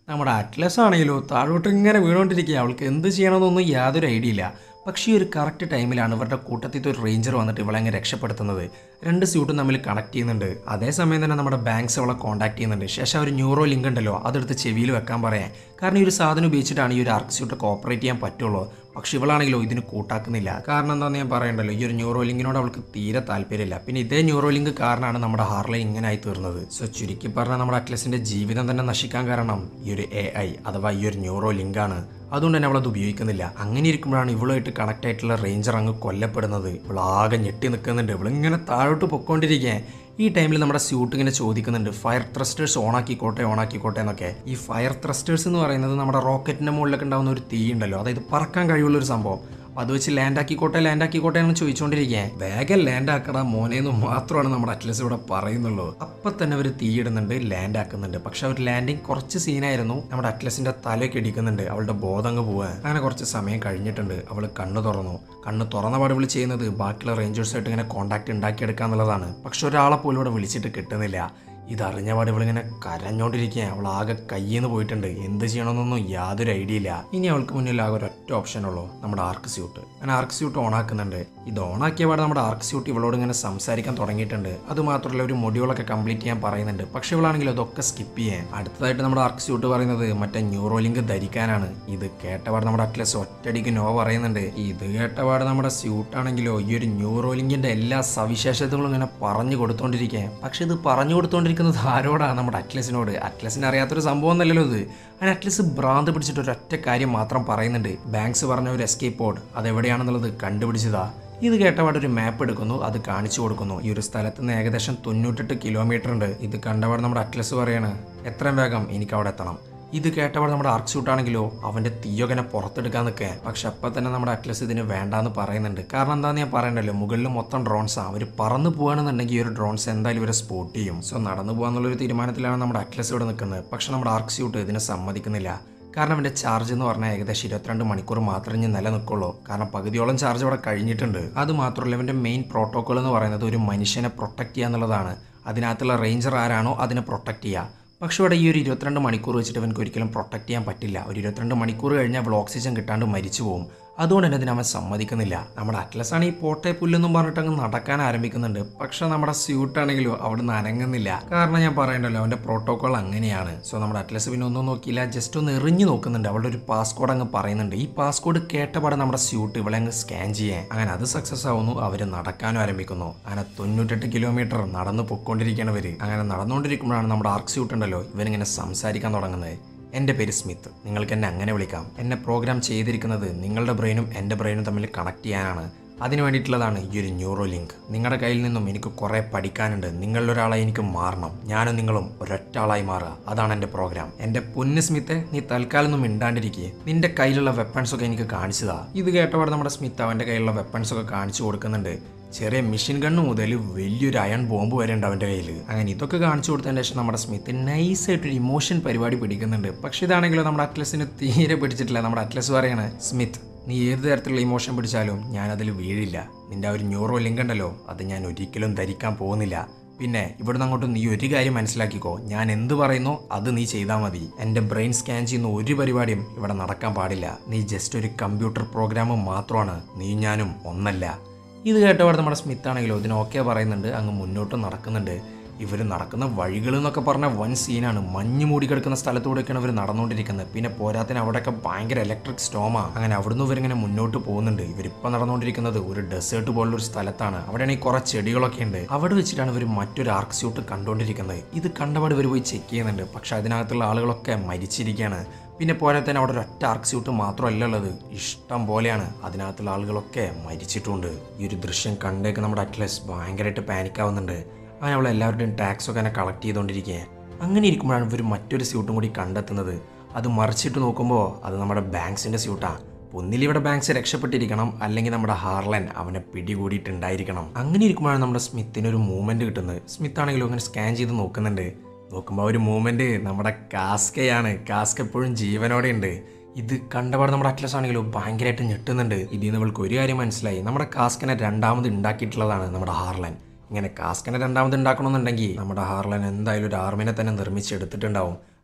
നമ്മുടെ അറ്റ്ലസ് ആണെങ്കിലോ താഴോട്ട് ഇങ്ങനെ വീണുകൊണ്ടിരിക്കുക അവൾക്ക് എന്ത് ചെയ്യണമെന്നൊന്നും യാതൊരു ഐഡിയ ഇല്ല പക്ഷേ ഈ ഒരു കറക്റ്റ് ടൈമിലാണ് ഇവരുടെ കൂട്ടത്തിലത്തെ ഒരു റേഞ്ചർ വന്നിട്ട് ഇവളെ അങ്ങ് രക്ഷപ്പെടുത്തുന്നത് രണ്ട് സ്യൂട്ടും തമ്മിൽ കണക്ട് ചെയ്യുന്നുണ്ട് അതേസമയം തന്നെ നമ്മുടെ ബാങ്ക്സ് അവളെ കോൺടാക്ട് ചെയ്യുന്നുണ്ട് ശേഷം ഒരു ന്യൂറോ ലിങ്ക് ഉണ്ടല്ലോ അതെടുത്ത് ചെവിയിൽ വെക്കാൻ പറയാൻ കാരണം ഈ ഒരു സാധനം ഉപയോഗിച്ചിട്ടാണ് ഈ ഒരു ആർക്ക് സ്യൂട്ട് ഓപ്പറേറ്റ് ചെയ്യാൻ പറ്റുള്ളൂ പക്ഷെ ഇവളാണെങ്കിലോ ഇതിന് കൂട്ടാക്കുന്നില്ല കാരണം എന്താണെന്ന് ഞാൻ പറയണ്ടല്ലോ ഈ ഒരു ന്യൂറോ ലിങ്കിനോട് അവൾക്ക് തീരെ താല്പര്യമില്ല പിന്നെ ഇതേ ന്യൂറോ ലിങ്ക് കാരണമാണ് നമ്മുടെ ഹാർലൈൻ ഇങ്ങനെ ആയി തീർന്നത് സോ ചുരുക്കി പറഞ്ഞാൽ നമ്മുടെ അറ്റ്ലസിന്റെ ജീവിതം തന്നെ നശിക്കാൻ കാരണം ഈ ഒരു എ ഐ അഥവാ ഈ ഒരു ന്യൂറോ ലിങ്കാണ് അതുകൊണ്ട് തന്നെ അവളത് ഉപയോഗിക്കുന്നില്ല അങ്ങനെ ഇരിക്കുമ്പോഴാണ് ഇവളുമായിട്ട് കണക്ട് ആയിട്ടുള്ള റേഞ്ചർ അങ്ങ് കൊല്ലപ്പെടുന്നത് ഇവളാകെ ഞെട്ടി നിൽക്കുന്നുണ്ട് ഇവളിങ്ങനെ താഴോട്ട് പൊക്കോണ്ടിരിക്കാൻ ഈ ടൈമിൽ നമ്മുടെ സ്യൂട്ട് ഇങ്ങനെ ചോദിക്കുന്നുണ്ട് ഫയർ ത്രസ്റ്റേഴ്സ് ഓണാക്കിക്കോട്ടെ ഓണാക്കിക്കോട്ടെ എന്നൊക്കെ ഈ ഫയർ ത്രസ്റ്റേഴ്സ് എന്ന് പറയുന്നത് നമ്മുടെ റോക്കറ്റിന്റെ മുകളിലൊക്കെ ഉണ്ടാകുന്ന ഒരു തീ ഉണ്ടല്ലോ അതായത് പറക്കാൻ കഴിവുള്ള ഒരു സംഭവം അപ്പൊ അത് വെച്ച് ലാൻഡ് ആക്കിക്കോട്ടെ ലാൻഡ് ആക്കിക്കോട്ടെ എന്ന് ചോദിച്ചുകൊണ്ടിരിക്കാൻ വേഗം ലാൻഡ് ആക്കടാ മോനെ എന്ന് മാത്രമാണ് നമ്മുടെ അറ്റ്ലസ് ഇവിടെ പറയുന്നുള്ളൂ അപ്പൊ തന്നെ അവർ തീയിടുന്നുണ്ട് ലാൻഡ് ആക്കുന്നുണ്ട് പക്ഷെ അവർ ലാൻഡിങ് കുറച്ച് സീനായിരുന്നു നമ്മുടെ അറ്റ്ലസിന്റെ തലയൊക്കെ ഇടിക്കുന്നുണ്ട് അവളുടെ ബോധം അങ്ങ് പോവാൻ അങ്ങനെ കുറച്ച് സമയം കഴിഞ്ഞിട്ടുണ്ട് അവൾ കണ്ണ് തുറന്നു കണ്ണ് തുറന്ന പാട് വിളി ചെയ്യുന്നത് ബാക്കിയുള്ള റേഞ്ചേഴ്സായിട്ട് ഇങ്ങനെ കോൺടാക്ട് ഉണ്ടാക്കിയെടുക്കുക എന്നുള്ളതാണ് പക്ഷെ ഒരാളെ പോലും ഇവിടെ വിളിച്ചിട്ട് കിട്ടുന്നില്ല ഇതറിഞ്ഞ പാട് ഇവളിങ്ങനെ കരഞ്ഞോണ്ടിരിക്കുക അവൾ ആകെ കയ്യിൽ നിന്ന് പോയിട്ടുണ്ട് എന്ത് ചെയ്യണമെന്നൊന്നും യാതൊരു ഐഡിയ ഇല്ല ഇനി അവൾക്ക് മുന്നിൽ ആകെ ഒരൊറ്റ ഓപ്ഷൻ ഉള്ളൂ നമ്മുടെ ആർക്ക് സ്യൂട്ട് ഞാൻ ആർക്ക് സ്യൂട്ട് ഓണാക്കുന്നുണ്ട് ഇത് ഓണാക്കിയ പാട് നമ്മുടെ ആർക്ക് സ്യൂട്ട് ഇവളോട് ഇങ്ങനെ സംസാരിക്കാൻ തുടങ്ങിയിട്ടുണ്ട് അത് മാത്രമല്ല ഒരു മൊഡ്യൂളൊക്കെ കംപ്ലീറ്റ് ചെയ്യാൻ പറയുന്നുണ്ട് പക്ഷെ ഇവളാണെങ്കിൽ അതൊക്കെ സ്കിപ്പ് ചെയ്യാൻ അടുത്തതായിട്ട് നമ്മുടെ ആർക്ക് സ്യൂട്ട് പറയുന്നത് മറ്റേ ന്യൂറോലിങ്ക് ധരിക്കാനാണ് ഇത് കേട്ടപാട് നമ്മുടെ അറ്റ്ലസ് ഒറ്റടിക്ക് നോ പറയുന്നുണ്ട് ഇത് കേട്ടപാട് നമ്മുടെ സ്യൂട്ട് ആണെങ്കിലോ ഈ ഒരു ന്യൂറോലിങ്കിന്റെ എല്ലാ സവിശേഷതകളും ഇങ്ങനെ പറഞ്ഞു കൊടുത്തോണ്ടിരിക്കാൻ പക്ഷെ ഇത് പറഞ്ഞു കൊടുത്തോണ്ടിരിക്കുന്നത് ആരോടാണ് നമ്മുടെ അറ്റ്ലസിനോട് അറ്റ്ലസിന് അറിയാത്തൊരു സംഭവം ഒന്നല്ലല്ലോ ഇത് അങ്ങനെ അറ്റ്ലസ് ഭ്രാന്ത് പിടിച്ചിട്ട് ഒരൊറ്റ കാര്യം മാത്രം പറയുന്നുണ്ട് ബാങ്ക്സ് പറഞ്ഞ ഒരു എസ്കേപ്പ് ബോർഡ് അതെവിടെയാണെന്നുള്ളത് കണ്ടുപിടിച്ചതാ ഇത് കേട്ടപാട് ഒരു മാപ്പ് എടുക്കുന്നു അത് കാണിച്ചു കൊടുക്കുന്നു ഈ ഒരു സ്ഥലത്ത് നിന്ന് ഏകദേശം തൊണ്ണൂറ്റെട്ട് കിലോമീറ്റർ ഉണ്ട് ഇത് കണ്ടപാട് നമ്മുടെ അറ്റ്ലസ് പറയാണ് എത്രയും വേഗം എനിക്ക് അവിടെ എത്തണം ഇത് കേട്ടപാട് നമ്മുടെ ആർക്ക് ഷൂട്ട് ആണെങ്കിലോ അവന്റെ തീയൊകനെ പുറത്തെടുക്കാൻ നിൽക്കുക പക്ഷെ അപ്പം തന്നെ നമ്മുടെ അറ്റ്ലസ് ഇതിന് വേണ്ടാന്ന് പറയുന്നുണ്ട് കാരണം എന്താണെന്ന് ഞാൻ പറയണ്ടല്ലോ മുകളിൽ മൊത്തം ഡ്രോൺസാണ് അവർ പറന്ന് പോവാണെന്നുണ്ടെങ്കിൽ ഈ ഒരു ഡ്രോൺസ് എന്തായാലും ഇവരെ സ്പോട്ട് ചെയ്യും സോ നടന്നു പോകാന്നുള്ളൊരു തീരുമാനത്തിലാണ് നമ്മുടെ അറ്റ്ലസ് ഇവിടെ നിൽക്കുന്നത് പക്ഷെ നമ്മുടെ ആർക്ക് ഷൂട്ട് ഇതിന് സമ്മതിക്കുന്നില്ല കാരണം എൻ്റെ ചാർജ് എന്ന് പറഞ്ഞാൽ ഏകദേശം ഇരുപത്തിരണ്ട് മണിക്കൂർ മാത്രമേ ഇനി നിലനിൽക്കുള്ളൂ കാരണം പകുതിയോളം ചാർജ് അവിടെ കഴിഞ്ഞിട്ടുണ്ട് അത് മാത്രമല്ല ഇവൻ്റെ മെയിൻ പ്രോട്ടോകോൾ എന്ന് പറയുന്നത് ഒരു മനുഷ്യനെ പ്രൊട്ടക്ട് ചെയ്യുക എന്നുള്ളതാണ് അതിനകത്തുള്ള റേഞ്ചർ ആരാണോ അതിനെ പ്രൊട്ടക്ട് ചെയ്യുക പക്ഷേ ഇവിടെ ഈ ഒരു ഇരുപത്തിരണ്ട് മണിക്കൂർ വെച്ചിട്ട് അവനക്ക് ഒരിക്കലും പ്രൊട്ടക്ട് ചെയ്യാൻ പറ്റില്ല ഒരു ഇരുപത്തിരണ്ട് മണിക്കൂർ കഴിഞ്ഞാൽ അവൾ ഓക്സിജൻ കിട്ടാണ്ട് മരിച്ചു പോകും അതുകൊണ്ട് തന്നെ ഇതിന് അവൻ സമ്മതിക്കുന്നില്ല നമ്മുടെ അറ്റ്ലസ് ആണ് ഈ പോട്ടെ പുല്ലെന്നും പറഞ്ഞിട്ട് അങ്ങ് നടക്കാൻ ആരംഭിക്കുന്നുണ്ട് പക്ഷെ നമ്മുടെ സ്യൂട്ട് ആണെങ്കിലും അവിടെ നിന്ന് അനങ്ങുന്നില്ല കാരണം ഞാൻ പറയണ്ടല്ലോ അവൻ്റെ പ്രോട്ടോകോൾ അങ്ങനെയാണ് സോ നമ്മുടെ അറ്റ്ലസ് പിന്നെ ഒന്നും നോക്കിയില്ല ജസ്റ്റ് ഒന്ന് എറിഞ്ഞു നോക്കുന്നുണ്ട് അവളുടെ ഒരു പാസ്കോഡ് അങ്ങ് പറയുന്നുണ്ട് ഈ പാസ്കോഡ് കേട്ടപാടെ നമ്മുടെ സ്യൂട്ട് ഇവളെ അങ്ങ് സ്കാൻ ചെയ്യാൻ അങ്ങനെ അത് സക്സസ് ആവുന്നു അവർ നടക്കാനും ആരംഭിക്കുന്നു അങ്ങനെ തൊണ്ണൂറ്റെട്ട് കിലോമീറ്റർ നടന്ന് പൊയ്ക്കൊണ്ടിരിക്കണവർ അങ്ങനെ നടന്നുകൊണ്ടിരിക്കുമ്പോഴാണ് നമ്മുടെ ആർക്ക് സ്യൂട്ട് ഉണ്ടല്ലോ ഇവനിങ്ങനെ സംസാരിക്കാൻ തുടങ്ങുന്നത് എൻ്റെ പേര് സ്മിത്ത് നിങ്ങൾക്ക് എന്നെ അങ്ങനെ വിളിക്കാം എന്നെ പ്രോഗ്രാം ചെയ്തിരിക്കുന്നത് നിങ്ങളുടെ ബ്രെയിനും എൻ്റെ ബ്രെയിനും തമ്മിൽ കണക്ട് ചെയ്യാനാണ് അതിന് വേണ്ടിയിട്ടുള്ളതാണ് ഈ ഒരു ന്യൂറോ ലിങ്ക് നിങ്ങളുടെ കയ്യിൽ നിന്നും എനിക്ക് കുറേ പഠിക്കാനുണ്ട് നിങ്ങളിലൊരാളായി എനിക്ക് മാറണം ഞാനും നിങ്ങളും ഒരൊറ്റ ആളായി മാറുക അതാണ് എൻ്റെ പ്രോഗ്രാം എൻ്റെ പൊന്ന് സ്മിത്തെ നീ തൽക്കാലം ഒന്നും മിണ്ടാണ്ടിരിക്കുക നിന്റെ കയ്യിലുള്ള വെപ്പൺസ് ഒക്കെ എനിക്ക് കാണിച്ചതാ ഇത് കേട്ടപാട് നമ്മുടെ സ്മിത്ത് അവൻ്റെ കയ്യിലുള്ള വെപ്പൺസ് ഒക്കെ കാണിച്ചു കൊടുക്കുന്നുണ്ട് ചെറിയ മെഷീൻ ഗണ്ണ് മുതൽ വലിയൊരു അയൺ ബോംബ് വരെ ഉണ്ട് അവൻ്റെ കയ്യിൽ അങ്ങനെ ഇതൊക്കെ കാണിച്ചു കൊടുത്തതിന് ശേഷം നമ്മുടെ സ്മിത്ത് നൈസായിട്ടൊരു ഇമോഷൻ പരിപാടി പിടിക്കുന്നുണ്ട് പക്ഷെ ഇതാണെങ്കിലും നമ്മുടെ അറ്റ്ലസിന് തീരെ പിടിച്ചിട്ടില്ല നമ്മുടെ അറ്റ്ലസ് പറയാണ് സ്മിത്ത് നീ ഏത് തരത്തിലുള്ള ഇമോഷൻ പിടിച്ചാലും ഞാൻ അതിൽ വീഴില്ല നിന്റെ ആ ഒരു ന്യൂറോ ലിങ്ക് ഉണ്ടല്ലോ അത് ഞാൻ ഒരിക്കലും ധരിക്കാൻ പോകുന്നില്ല പിന്നെ ഇവിടുന്ന് അങ്ങോട്ട് നീ ഒരു കാര്യം മനസ്സിലാക്കിക്കോ ഞാൻ എന്ത് പറയുന്നോ അത് നീ ചെയ്താൽ മതി എൻ്റെ ബ്രെയിൻ സ്കാൻ ചെയ്യുന്ന ഒരു പരിപാടിയും ഇവിടെ നടക്കാൻ പാടില്ല നീ ജസ്റ്റ് ഒരു കമ്പ്യൂട്ടർ പ്രോഗ്രാം മാത്രമാണ് നീ ഞാനും ഒന്നല്ല ഇത് കേട്ടപാട് നമ്മുടെ സ്മിത്ത് ആണെങ്കിലോ ഇതിന് ഓക്കെ പറയുന്നുണ്ട് അങ്ങ് മുന്നോട്ട് നടക്കുന്നുണ്ട് ഇവർ നടക്കുന്ന വഴികൾ എന്നൊക്കെ പറഞ്ഞാൽ വൻ സീനാണ് മഞ്ഞ് മൂടി കിടക്കുന്ന സ്ഥലത്തൂടെയൊക്കെയാണ് ഇവർ നടന്നുകൊണ്ടിരിക്കുന്നത് പിന്നെ പോരാത്തിന് അവിടെയൊക്കെ ഭയങ്കര ഇലക്ട്രിക് സ്റ്റോമാ അങ്ങനെ അവിടുന്ന് ഇവരിങ്ങനെ മുന്നോട്ട് പോകുന്നുണ്ട് ഇവരിപ്പോൾ നടന്നുകൊണ്ടിരിക്കുന്നത് ഒരു ഡെസേർട്ട് പോലുള്ള ഒരു സ്ഥലത്താണ് അവിടെയാണെങ്കിൽ കുറേ ചെടികളൊക്കെ ഉണ്ട് അവിടെ വെച്ചിട്ടാണ് ഇവർ മറ്റൊരു ആർക്ക് സ്യൂട്ട് കണ്ടുകൊണ്ടിരിക്കുന്നത് ഇത് കണ്ടപാട് ഇവർ പോയി ചെക്ക് ചെയ്യുന്നുണ്ട് പക്ഷെ അതിനകത്തുള്ള ആളുകളൊക്കെ മരിച്ചിരിക്കുകയാണ് പിന്നെ പോരാത്തന്നെ അവിടെ ഒരു ഒറ്റ ആർക്ക് സ്യൂട്ട് മാത്രമല്ല ഉള്ളത് ഇഷ്ടം പോലെയാണ് അതിനകത്തുള്ള ആളുകളൊക്കെ മരിച്ചിട്ടുണ്ട് ഈ ഒരു ദൃശ്യം കണ്ടേക്ക് നമ്മുടെ അറ്റ്ലസ് ഭയങ്കരമായിട്ട് പാനിക് ആവുന്നുണ്ട് അങ്ങനെ അവൾ എല്ലാവരുടെയും ടാക്സ് ഒക്കെ അങ്ങനെ കളക്ട് ചെയ്തുകൊണ്ടിരിക്കുക അങ്ങനെ ഇരിക്കുമ്പോഴാണ് ഇവർ മറ്റൊരു സ്യൂട്ടും കൂടി കണ്ടെത്തുന്നത് അത് മറിച്ചിട്ട് നോക്കുമ്പോൾ അത് നമ്മുടെ ബാങ്ക്സിൻ്റെ സ്യൂട്ടാണ് ഒന്നിൽ ഇവിടെ ബാങ്ക്സ് രക്ഷപ്പെട്ടിരിക്കണം അല്ലെങ്കിൽ നമ്മുടെ ഹാർലൻ അവനെ പിടികൂടിയിട്ടുണ്ടായിരിക്കണം അങ്ങനെ ഇരിക്കുമ്പോഴാണ് നമ്മുടെ സ്മിത്തിന് ഒരു മൂവ്മെന്റ് കിട്ടുന്നത് സ്മിത്ത് ആണെങ്കിലും അങ്ങനെ സ്കാൻ ചെയ്ത് നോക്കുന്നുണ്ട് നോക്കുമ്പോൾ ഒരു മൂവ്മെന്റ് നമ്മുടെ കാസ്കയാണ് കാസ്ക എപ്പോഴും ജീവനോടെ ഉണ്ട് ഇത് കണ്ടപാട് നമ്മുടെ അറ്റ്ലസ് ആണെങ്കിലും ഭയങ്കരമായിട്ട് ഞെട്ടുന്നുണ്ട് ഇതിൽ നിന്ന് ഇവൾക്ക് ഒരു കാര്യം മനസ്സിലായി നമ്മുടെ കാസ്കനെ രണ്ടാമത് ഉണ്ടാക്കിയിട്ടുള്ളതാണ് നമ്മുടെ ഹാർലൻ ഇങ്ങനെ കാസ്കനെ രണ്ടാമത് ഉണ്ടാക്കണമെന്നുണ്ടെങ്കിൽ നമ്മുടെ ഹാർലൻ എന്തായാലും ഒരു ആർമിനെ തന്നെ നിർമ്മിച്ചെടുത്തിട്ടുണ്ടാവും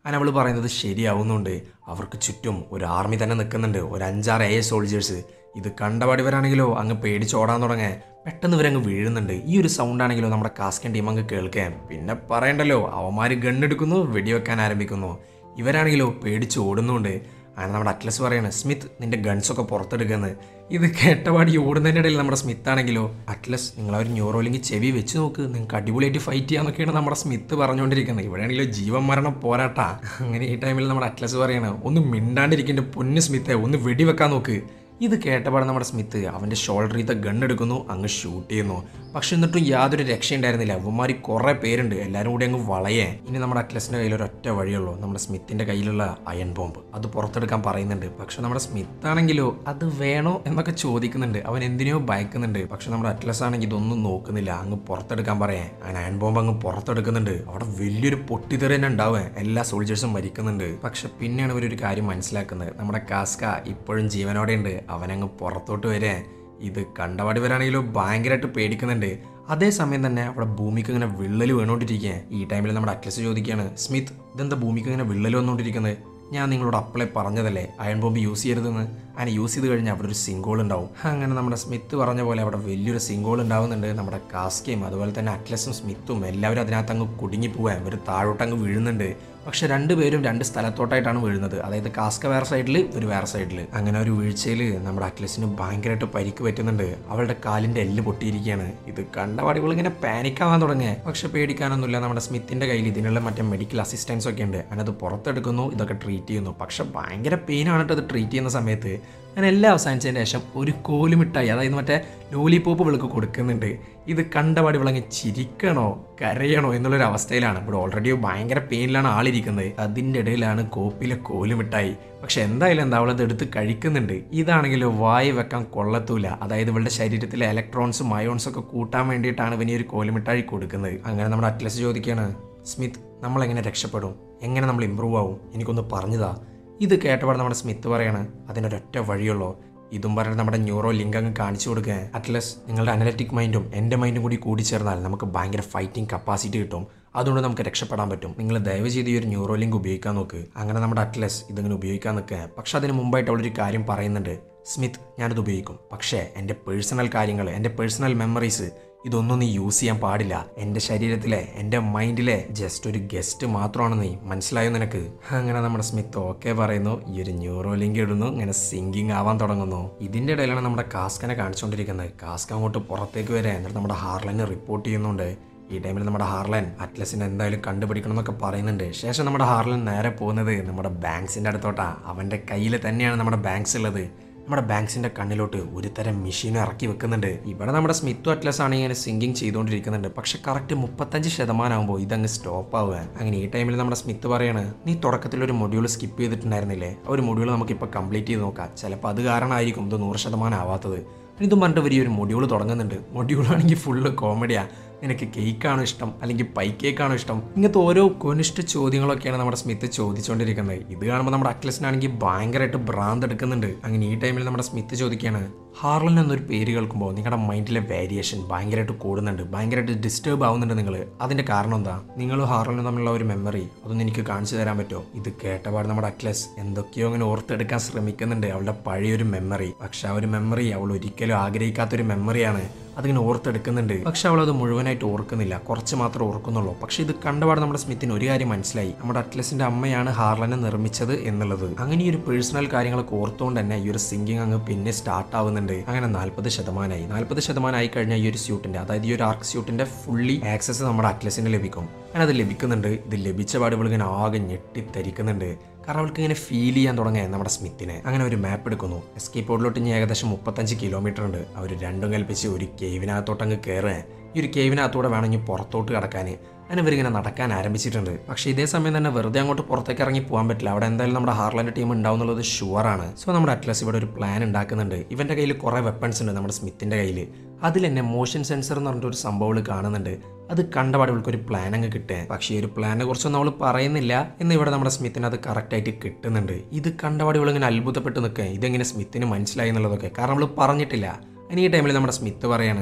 അങ്ങനെ അവൾ പറയുന്നത് ശരിയാവുന്നുണ്ട് അവർക്ക് ചുറ്റും ഒരു ആർമി തന്നെ നിൽക്കുന്നുണ്ട് ഒരു അഞ്ചാറ് എ സോൾജേഴ്സ് ഇത് കണ്ടപാടി ഇവരാണെങ്കിലോ അങ്ങ് പേടിച്ചോടാൻ തുടങ്ങേ പെട്ടെന്ന് ഇവരങ്ങ് വീഴുന്നുണ്ട് ഈ ഒരു സൗണ്ട് ആണെങ്കിലോ നമ്മുടെ കാസ്കൻ ടീം അങ്ങ് കേൾക്കാൻ പിന്നെ പറയണ്ടല്ലോ അവന്മാർ ഗണ്ണെടുക്കുന്നു വെടിവെക്കാൻ ആരംഭിക്കുന്നു ഇവരാണെങ്കിലോ പേടിച്ച് ഓടുന്നുണ്ട് അങ്ങനെ നമ്മുടെ അറ്റ്ലസ് പറയാണ് സ്മിത്ത് നിന്റെ ഗൺസൊക്കെ പുറത്തെടുക്കുന്നത് ഇത് കേട്ടപാടി ഓടുന്നതിൻ്റെ ഇടയിൽ നമ്മുടെ സ്മിത്ത് ആണെങ്കിലോ അറ്റ്ലസ് നിങ്ങൾ ആ ഒരു ന്യൂറോലിങ്ക് ചെവി വെച്ച് നോക്ക് നിങ്ങൾക്ക് അടിപൊളിയായിട്ട് ഫൈറ്റ് ചെയ്യാന്നൊക്കെയാണ് നമ്മുടെ സ്മിത്ത് പറഞ്ഞുകൊണ്ടിരിക്കുന്നത് ഇവിടെയാണെങ്കിലോ ജീവൻ മരണം പോരാട്ടാ അങ്ങനെ ഈ ടൈമിൽ നമ്മുടെ അറ്റ്ലസ് പറയാണ് ഒന്ന് മിണ്ടാണ്ടിരിക്കേണ്ട പൊന്ന് സ്മിത്തെ ഒന്ന് വെടിവെക്കാൻ നോക്ക് ഇത് കേട്ടപാടെ നമ്മുടെ സ്മിത്ത് അവൻ്റെ ഷോൾഡറിൽ നിന്ന് ഗൺ എടുക്കുന്നു അങ്ങ് ഷൂട്ട് ചെയ്യുന്നു പക്ഷെ എന്നിട്ടും യാതൊരു രക്ഷയുണ്ടായിരുന്നില്ല അവന്മാർ കുറേ പേരുണ്ട് എല്ലാവരും കൂടി അങ്ങ് വളയേ ഇനി നമ്മുടെ അറ്റ്ലസിൻ്റെ കയ്യിൽ ഒരൊറ്റ വഴിയുള്ളൂ നമ്മുടെ സ്മിത്തിൻ്റെ കയ്യിലുള്ള അയൺ ബോംബ് അത് പുറത്തെടുക്കാൻ പറയുന്നുണ്ട് പക്ഷെ നമ്മുടെ സ്മിത്ത് ആണെങ്കിലോ അത് വേണോ എന്നൊക്കെ ചോദിക്കുന്നുണ്ട് അവൻ എന്തിനെയോ ഭയക്കുന്നുണ്ട് പക്ഷെ നമ്മുടെ അറ്റ്ലസ് ആണെങ്കിൽ ഇതൊന്നും നോക്കുന്നില്ല അങ്ങ് പുറത്തെടുക്കാൻ പറയാൻ അങ്ങനെ അയൺ ബോംബ് അങ്ങ് പുറത്തെടുക്കുന്നുണ്ട് അവിടെ വലിയൊരു പൊട്ടിത്തെറി തന്നെ ഉണ്ടാവുക എല്ലാ സോൾജേഴ്സും മരിക്കുന്നുണ്ട് പക്ഷെ പിന്നെയാണ് ഇവരൊരു കാര്യം മനസ്സിലാക്കുന്നത് നമ്മുടെ കാസ്ക ഇപ്പോഴും ജീവനോടെ ഉണ്ട് അവനങ്ങ് പുറത്തോട്ട് വരെ ഇത് കണ്ടപാടി വരാണെങ്കിലും ഭയങ്കരമായിട്ട് പേടിക്കുന്നുണ്ട് അതേസമയം തന്നെ അവിടെ ഭൂമിക്ക് ഇങ്ങനെ വിള്ളൽ വീണുകൊണ്ടിരിക്കുക ഈ ടൈമിൽ നമ്മുടെ അറ്റ്ലസ് ചോദിക്കുകയാണ് സ്മിത്ത് ഇതെന്താ ഭൂമിക്ക് ഇങ്ങനെ വിള്ളൽ വന്നുകൊണ്ടിരിക്കുന്നത് ഞാൻ നിങ്ങളോട് അപ്പളെ പറഞ്ഞതല്ലേ അയൺ ബോംബ് യൂസ് ചെയ്യരുതെന്ന് അങ്ങനെ യൂസ് ചെയ്ത് കഴിഞ്ഞാൽ അവിടെ ഒരു സിങ്കോൾ ഉണ്ടാവും അങ്ങനെ നമ്മുടെ സ്മിത്ത് പറഞ്ഞ പോലെ അവിടെ വലിയൊരു സിങ്കോൾ ഉണ്ടാവുന്നുണ്ട് നമ്മുടെ കാസ്കയും അതുപോലെ തന്നെ അറ്റ്ലസും സ്മിത്തും എല്ലാവരും അതിനകത്ത് അങ്ങ് കുടുങ്ങി പോവാൻ ഇവർ താഴോട്ട് അങ്ങ് വീഴുന്നുണ്ട് പക്ഷെ രണ്ടുപേരും രണ്ട് സ്ഥലത്തോട്ടായിട്ടാണ് വീഴുന്നത് അതായത് കാസ്ക വേറെ സൈഡിൽ ഇവർ വേറെ സൈഡിൽ അങ്ങനെ ഒരു വീഴ്ചയിൽ നമ്മുടെ അറ്റ്ലസിന് ഭയങ്കരമായിട്ട് പരിക്ക് പറ്റുന്നുണ്ട് അവളുടെ കാലിന്റെ എല്ല് പൊട്ടിയിരിക്കുകയാണ് ഇത് കണ്ട പാടികൾ ഇങ്ങനെ പാനിക്കാവാൻ തുടങ്ങിയ പക്ഷെ പേടിക്കാനൊന്നുമില്ല നമ്മുടെ സ്മിത്തിന്റെ കയ്യിൽ ഇതിനുള്ള മറ്റേ മെഡിക്കൽ അസിസ്റ്റൻസ് ഒക്കെ ഉണ്ട് അതിനത് പുറത്തെടുക്കുന്നു ഇതൊക്കെ ട്രീറ്റ് ചെയ്യുന്നു പക്ഷെ ഭയങ്കര പെയിനാണ് കേട്ടോ ഇത് ട്രീറ്റ് ചെയ്യുന്ന സമയത്ത് അങ്ങനെ എല്ലാം അവസാനിച്ചതിന് ശേഷം ഒരു കോലുമിട്ടായി അതായത് മറ്റേ ലോലിപോപ്പ് വിളക്ക് കൊടുക്കുന്നുണ്ട് ഇത് കണ്ടപാടി വിളങ്ങി ചിരിക്കണോ കരയണോ എന്നുള്ളൊരു അവസ്ഥയിലാണ് ഇവിടെ ഓൾറെഡി ഭയങ്കര പെയിനിലാണ് ആളിരിക്കുന്നത് അതിൻ്റെ ഇടയിലാണ് കോപ്പിലെ കോലുമിട്ടായി പക്ഷെ എന്തായാലും എന്താ അവളത് എടുത്ത് കഴിക്കുന്നുണ്ട് ഇതാണെങ്കിൽ വായി വെക്കാൻ കൊള്ളത്തൂല അതായത് ഇവളുടെ ശരീരത്തിലെ ഇലക്ട്രോൺസും മയോൺസും ഒക്കെ കൂട്ടാൻ വേണ്ടിയിട്ടാണ് ഇവന് ഈ ഒരു കോലുമിട്ടായി കൊടുക്കുന്നത് അങ്ങനെ നമ്മുടെ അറ്റ്ലസ് ചോദിക്കുകയാണ് സ്മിത്ത് നമ്മളെങ്ങനെ രക്ഷപ്പെടും എങ്ങനെ നമ്മൾ ഇമ്പ്രൂവ് ആവും എനിക്കൊന്ന് പറഞ്ഞതാ ഇത് കേട്ടപാട് നമ്മുടെ സ്മിത്ത് പറയാണ് അതിനൊരൊറ്റ വഴിയുള്ളൂ ഇതും പറഞ്ഞ് നമ്മുടെ ന്യൂറോ ലിങ്ക് അങ്ങ് കാണിച്ചു കൊടുക്കുക അറ്റ്ലസ് നിങ്ങളുടെ അനലറ്റിക് മൈൻഡും എൻ്റെ മൈൻഡും കൂടി കൂടിച്ചേർന്നാൽ നമുക്ക് ഭയങ്കര ഫൈറ്റിംഗ് കപ്പാസിറ്റി കിട്ടും അതുകൊണ്ട് നമുക്ക് രക്ഷപ്പെടാൻ പറ്റും നിങ്ങൾ ദയവ് ചെയ്ത് ഈ ഒരു ന്യൂറോ ലിങ്ക് ഉപയോഗിക്കാൻ നോക്ക് അങ്ങനെ നമ്മുടെ അറ്റ്ലസ് ഇതിങ്ങനെ ഉപയോഗിക്കാൻ നിൽക്കുക പക്ഷെ അതിന് മുമ്പായിട്ട് അവളൊരു കാര്യം പറയുന്നുണ്ട് സ്മിത്ത് ഞാനിത് ഉപയോഗിക്കും പക്ഷേ എൻ്റെ പേഴ്സണൽ കാര്യങ്ങൾ എൻ്റെ പേഴ്സണൽ മെമ്മറീസ് ഇതൊന്നും നീ യൂസ് ചെയ്യാൻ പാടില്ല എൻ്റെ ശരീരത്തിലെ എൻ്റെ മൈൻഡിലെ ജസ്റ്റ് ഒരു ഗസ്റ്റ് മാത്രമാണ് നീ മനസ്സിലായോ നിനക്ക് അങ്ങനെ നമ്മുടെ സ്മിത്ത് ഓക്കെ പറയുന്നു ഈ ഒരു ന്യൂറോ ലിങ്ക് ഇടുന്നു ഇങ്ങനെ സിങ്കിങ് ആവാൻ തുടങ്ങുന്നു ഇതിൻ്റെ ഇടയിലാണ് നമ്മുടെ കാസ്കനെ കാണിച്ചുകൊണ്ടിരിക്കുന്നത് കാസ്ക അങ്ങോട്ട് പുറത്തേക്ക് വരെ എന്നിട്ട് നമ്മുടെ ഹാർലനെ റിപ്പോർട്ട് ചെയ്യുന്നുണ്ട് ഈ ടൈമിൽ നമ്മുടെ ഹാർലൻ അറ്റ്ലസിനെ എന്തായാലും കണ്ടുപിടിക്കണം എന്നൊക്കെ പറയുന്നുണ്ട് ശേഷം നമ്മുടെ ഹാർലൻ നേരെ പോകുന്നത് നമ്മുടെ ബാങ്ക്സിൻ്റെ അടുത്തോട്ടാ അവൻ്റെ കയ്യിൽ തന്നെയാണ് നമ്മുടെ ബാങ്ക്സ് ഉള്ളത് നമ്മുടെ ബാങ്ക്സിന്റെ കണ്ണിലോട്ട് ഒരു തരം മെഷീൻ ഇറക്കി വെക്കുന്നുണ്ട് ഇവിടെ നമ്മുടെ സ്മിത്തു അറ്റ്ലസ് ആണ് ഇങ്ങനെ സിങ്കിങ് ചെയ്തുകൊണ്ടിരിക്കുന്നുണ്ട് പക്ഷെ കറക്റ്റ് മുപ്പത്തഞ്ച് ശതമാനമാകുമ്പോൾ ഇതങ്ങ് സ്റ്റോപ്പ് ആവുക അങ്ങനെ ഈ ടൈമിൽ നമ്മുടെ സ്മിത്ത് പറയാണ് നീ തുടക്കത്തിൽ ഒരു മൊഡ്യൂൾ സ്കിപ്പ് ചെയ്തിട്ടുണ്ടായിരുന്നില്ലേ ആ ഒരു മൊഡ്യൂൾ നമുക്കിപ്പോൾ കംപ്ലീറ്റ് ചെയ്ത് നോക്കാം ചിലപ്പോൾ അത് കാരണമായിരിക്കും ഇത് നൂറ് ശതമാനം ആവാത്തത് ഇതും പറഞ്ഞിട്ട് വലിയൊരു മൊഡ്യൂൾ തുടങ്ങുന്നുണ്ട് മൊഡ്യൂളാണെങ്കിൽ ഫുള്ള് കോമഡിയാ നിനക്ക് കേക്കാണോ ഇഷ്ടം അല്ലെങ്കിൽ പൈ കേക്കാണോ ഇഷ്ടം ഇങ്ങനത്തെ ഓരോ കൊനിഷ്ഠ ചോദ്യങ്ങളൊക്കെയാണ് നമ്മുടെ സ്മിത്ത് ചോദിച്ചുകൊണ്ടിരിക്കുന്നത് ഇത് കാണുമ്പോൾ നമ്മുടെ അറ്റ്ലസിനാണെങ്കിൽ ഭയങ്കരമായിട്ട് ഭ്രാന്ത് എടുക്കുന്നുണ്ട് അങ്ങനെ ഈ ടൈമിൽ നമ്മുടെ സ്മിത്ത് ചോദിക്കുകയാണ് ഹാർലൻ എന്നൊരു പേര് കേൾക്കുമ്പോൾ നിങ്ങളുടെ മൈൻഡിലെ വേരിയേഷൻ ഭയങ്കരമായിട്ട് കൂടുന്നുണ്ട് ഭയങ്കരമായിട്ട് ഡിസ്റ്റർബ് ആവുന്നുണ്ട് നിങ്ങൾ അതിന്റെ കാരണം എന്താ നിങ്ങൾ ഹാർലനും തമ്മിലുള്ള ഒരു മെമ്മറി അതൊന്നും എനിക്ക് കാണിച്ചു തരാൻ പറ്റുമോ ഇത് കേട്ടപാട് നമ്മുടെ അറ്റ്ലസ് എന്തൊക്കെയോ അങ്ങനെ ഓർത്തെടുക്കാൻ ശ്രമിക്കുന്നുണ്ട് അവളുടെ പഴയൊരു മെമ്മറി പക്ഷെ ആ ഒരു മെമ്മറി അവൾ ഒരിക്കലും ആഗ്രഹിക്കാത്തൊരു മെമ്മറിയാണ് അതിങ്ങനെ ഓർത്തെടുക്കുന്നുണ്ട് പക്ഷെ അവൾ അത് മുഴുവനായിട്ട് ഓർക്കുന്നില്ല കുറച്ച് മാത്രമേ ഓർക്കുന്നുള്ളൂ പക്ഷെ ഇത് കണ്ടപാട് നമ്മുടെ സ്മിത്തിന് ഒരു കാര്യം മനസ്സിലായി നമ്മുടെ അറ്റ്ലസിന്റെ അമ്മയാണ് ഹാർലനെ നിർമ്മിച്ചത് എന്നുള്ളത് അങ്ങനെ ഈ ഒരു പേഴ്സണൽ കാര്യങ്ങളൊക്കെ ഓർത്തുകൊണ്ട് തന്നെ ഈ ഒരു സിംഗിങ് അങ്ങ് പിന്നെ സ്റ്റാർട്ട് ആവുന്നുണ്ട് അങ്ങനെ നാൽപ്പത് ശതമാനമായി നാൽപ്പത് ശതമാനമായി കഴിഞ്ഞാൽ ഈ ഒരു സ്യൂട്ടിന്റെ അതായത് ഈ ഒരു ആർക്ക് സ്യൂട്ടിന്റെ ഫുള്ളി ആക്സസ് നമ്മുടെ അറ്റ്ലസിന് ലഭിക്കും അങ്ങനെ അത് ലഭിക്കുന്നുണ്ട് ഇത് ലഭിച്ച പാടുകൾ ഇങ്ങനെ ആകെ ഞെട്ടിത്തരിക്കുന്നുണ്ട് കാരണം അവൾക്ക് ഇങ്ങനെ ഫീൽ ചെയ്യാൻ തുടങ്ങിയ നമ്മുടെ സ്മിത്തിനെ അങ്ങനെ ഒരു മാപ്പ് എടുക്കുന്നു എസ്കേപ്പ് റോഡിലോട്ട് ഇനി ഏകദേശം മുപ്പത്തഞ്ച് കിലോമീറ്റർ ഉണ്ട് അവർ രണ്ടും കൽപ്പിച്ച് ഒരു കേവിനകത്തോട്ട് അങ്ങ് കയറുക ഈ ഒരു കേവിനകത്തൂടെ വേണമെങ്കിൽ പുറത്തോട്ട് കിടക്കാൻ അങ്ങനെ ഇവരിങ്ങനെ നടക്കാൻ ആരംഭിച്ചിട്ടുണ്ട് പക്ഷേ ഇതേ സമയം തന്നെ വെറുതെ അങ്ങോട്ട് പുറത്തേക്ക് ഇറങ്ങി പോകാൻ പറ്റില്ല അവിടെ എന്തായാലും നമ്മുടെ ഹാർലൻഡ് ടീം ഉണ്ടാവും എന്നുള്ളത് ഷുവറാണ് സോ നമ്മുടെ അറ്റ്ലസ് ഇവിടെ ഒരു പ്ലാൻ ഉണ്ടാക്കുന്നുണ്ട് ഇവൻ്റെ കയ്യിൽ കുറേ വെപ്പൺസ് ഉണ്ട് നമ്മുടെ സ്മിത്തിൻ്റെ കയ്യിൽ അതിൽ തന്നെ മോഷൻ സെൻസർ എന്ന് പറഞ്ഞിട്ട് ഒരു സംഭവം കാണുന്നുണ്ട് അത് കണ്ടപാട് ഇവൾക്ക് ഒരു പ്ലാൻ അങ്ങ് കിട്ടുക പക്ഷേ ഈ ഒരു പ്ലാനെ കുറിച്ചൊന്നും അവൾ പറയുന്നില്ല എന്ന് ഇവിടെ നമ്മുടെ സ്മിത്തിന് അത് കറക്റ്റായിട്ട് കിട്ടുന്നുണ്ട് ഇത് കണ്ടപാട് ഇവളിങ്ങനെ അത്ഭുതപ്പെട്ട് നിൽക്കുക ഇതെങ്ങനെ സ്മിത്തിന് മനസ്സിലായി എന്നുള്ളതൊക്കെ കാരണം അവൾ പറഞ്ഞിട്ടില്ല ഇനി ഈ ടൈമിൽ നമ്മുടെ സ്മിത്ത് പറയാണ്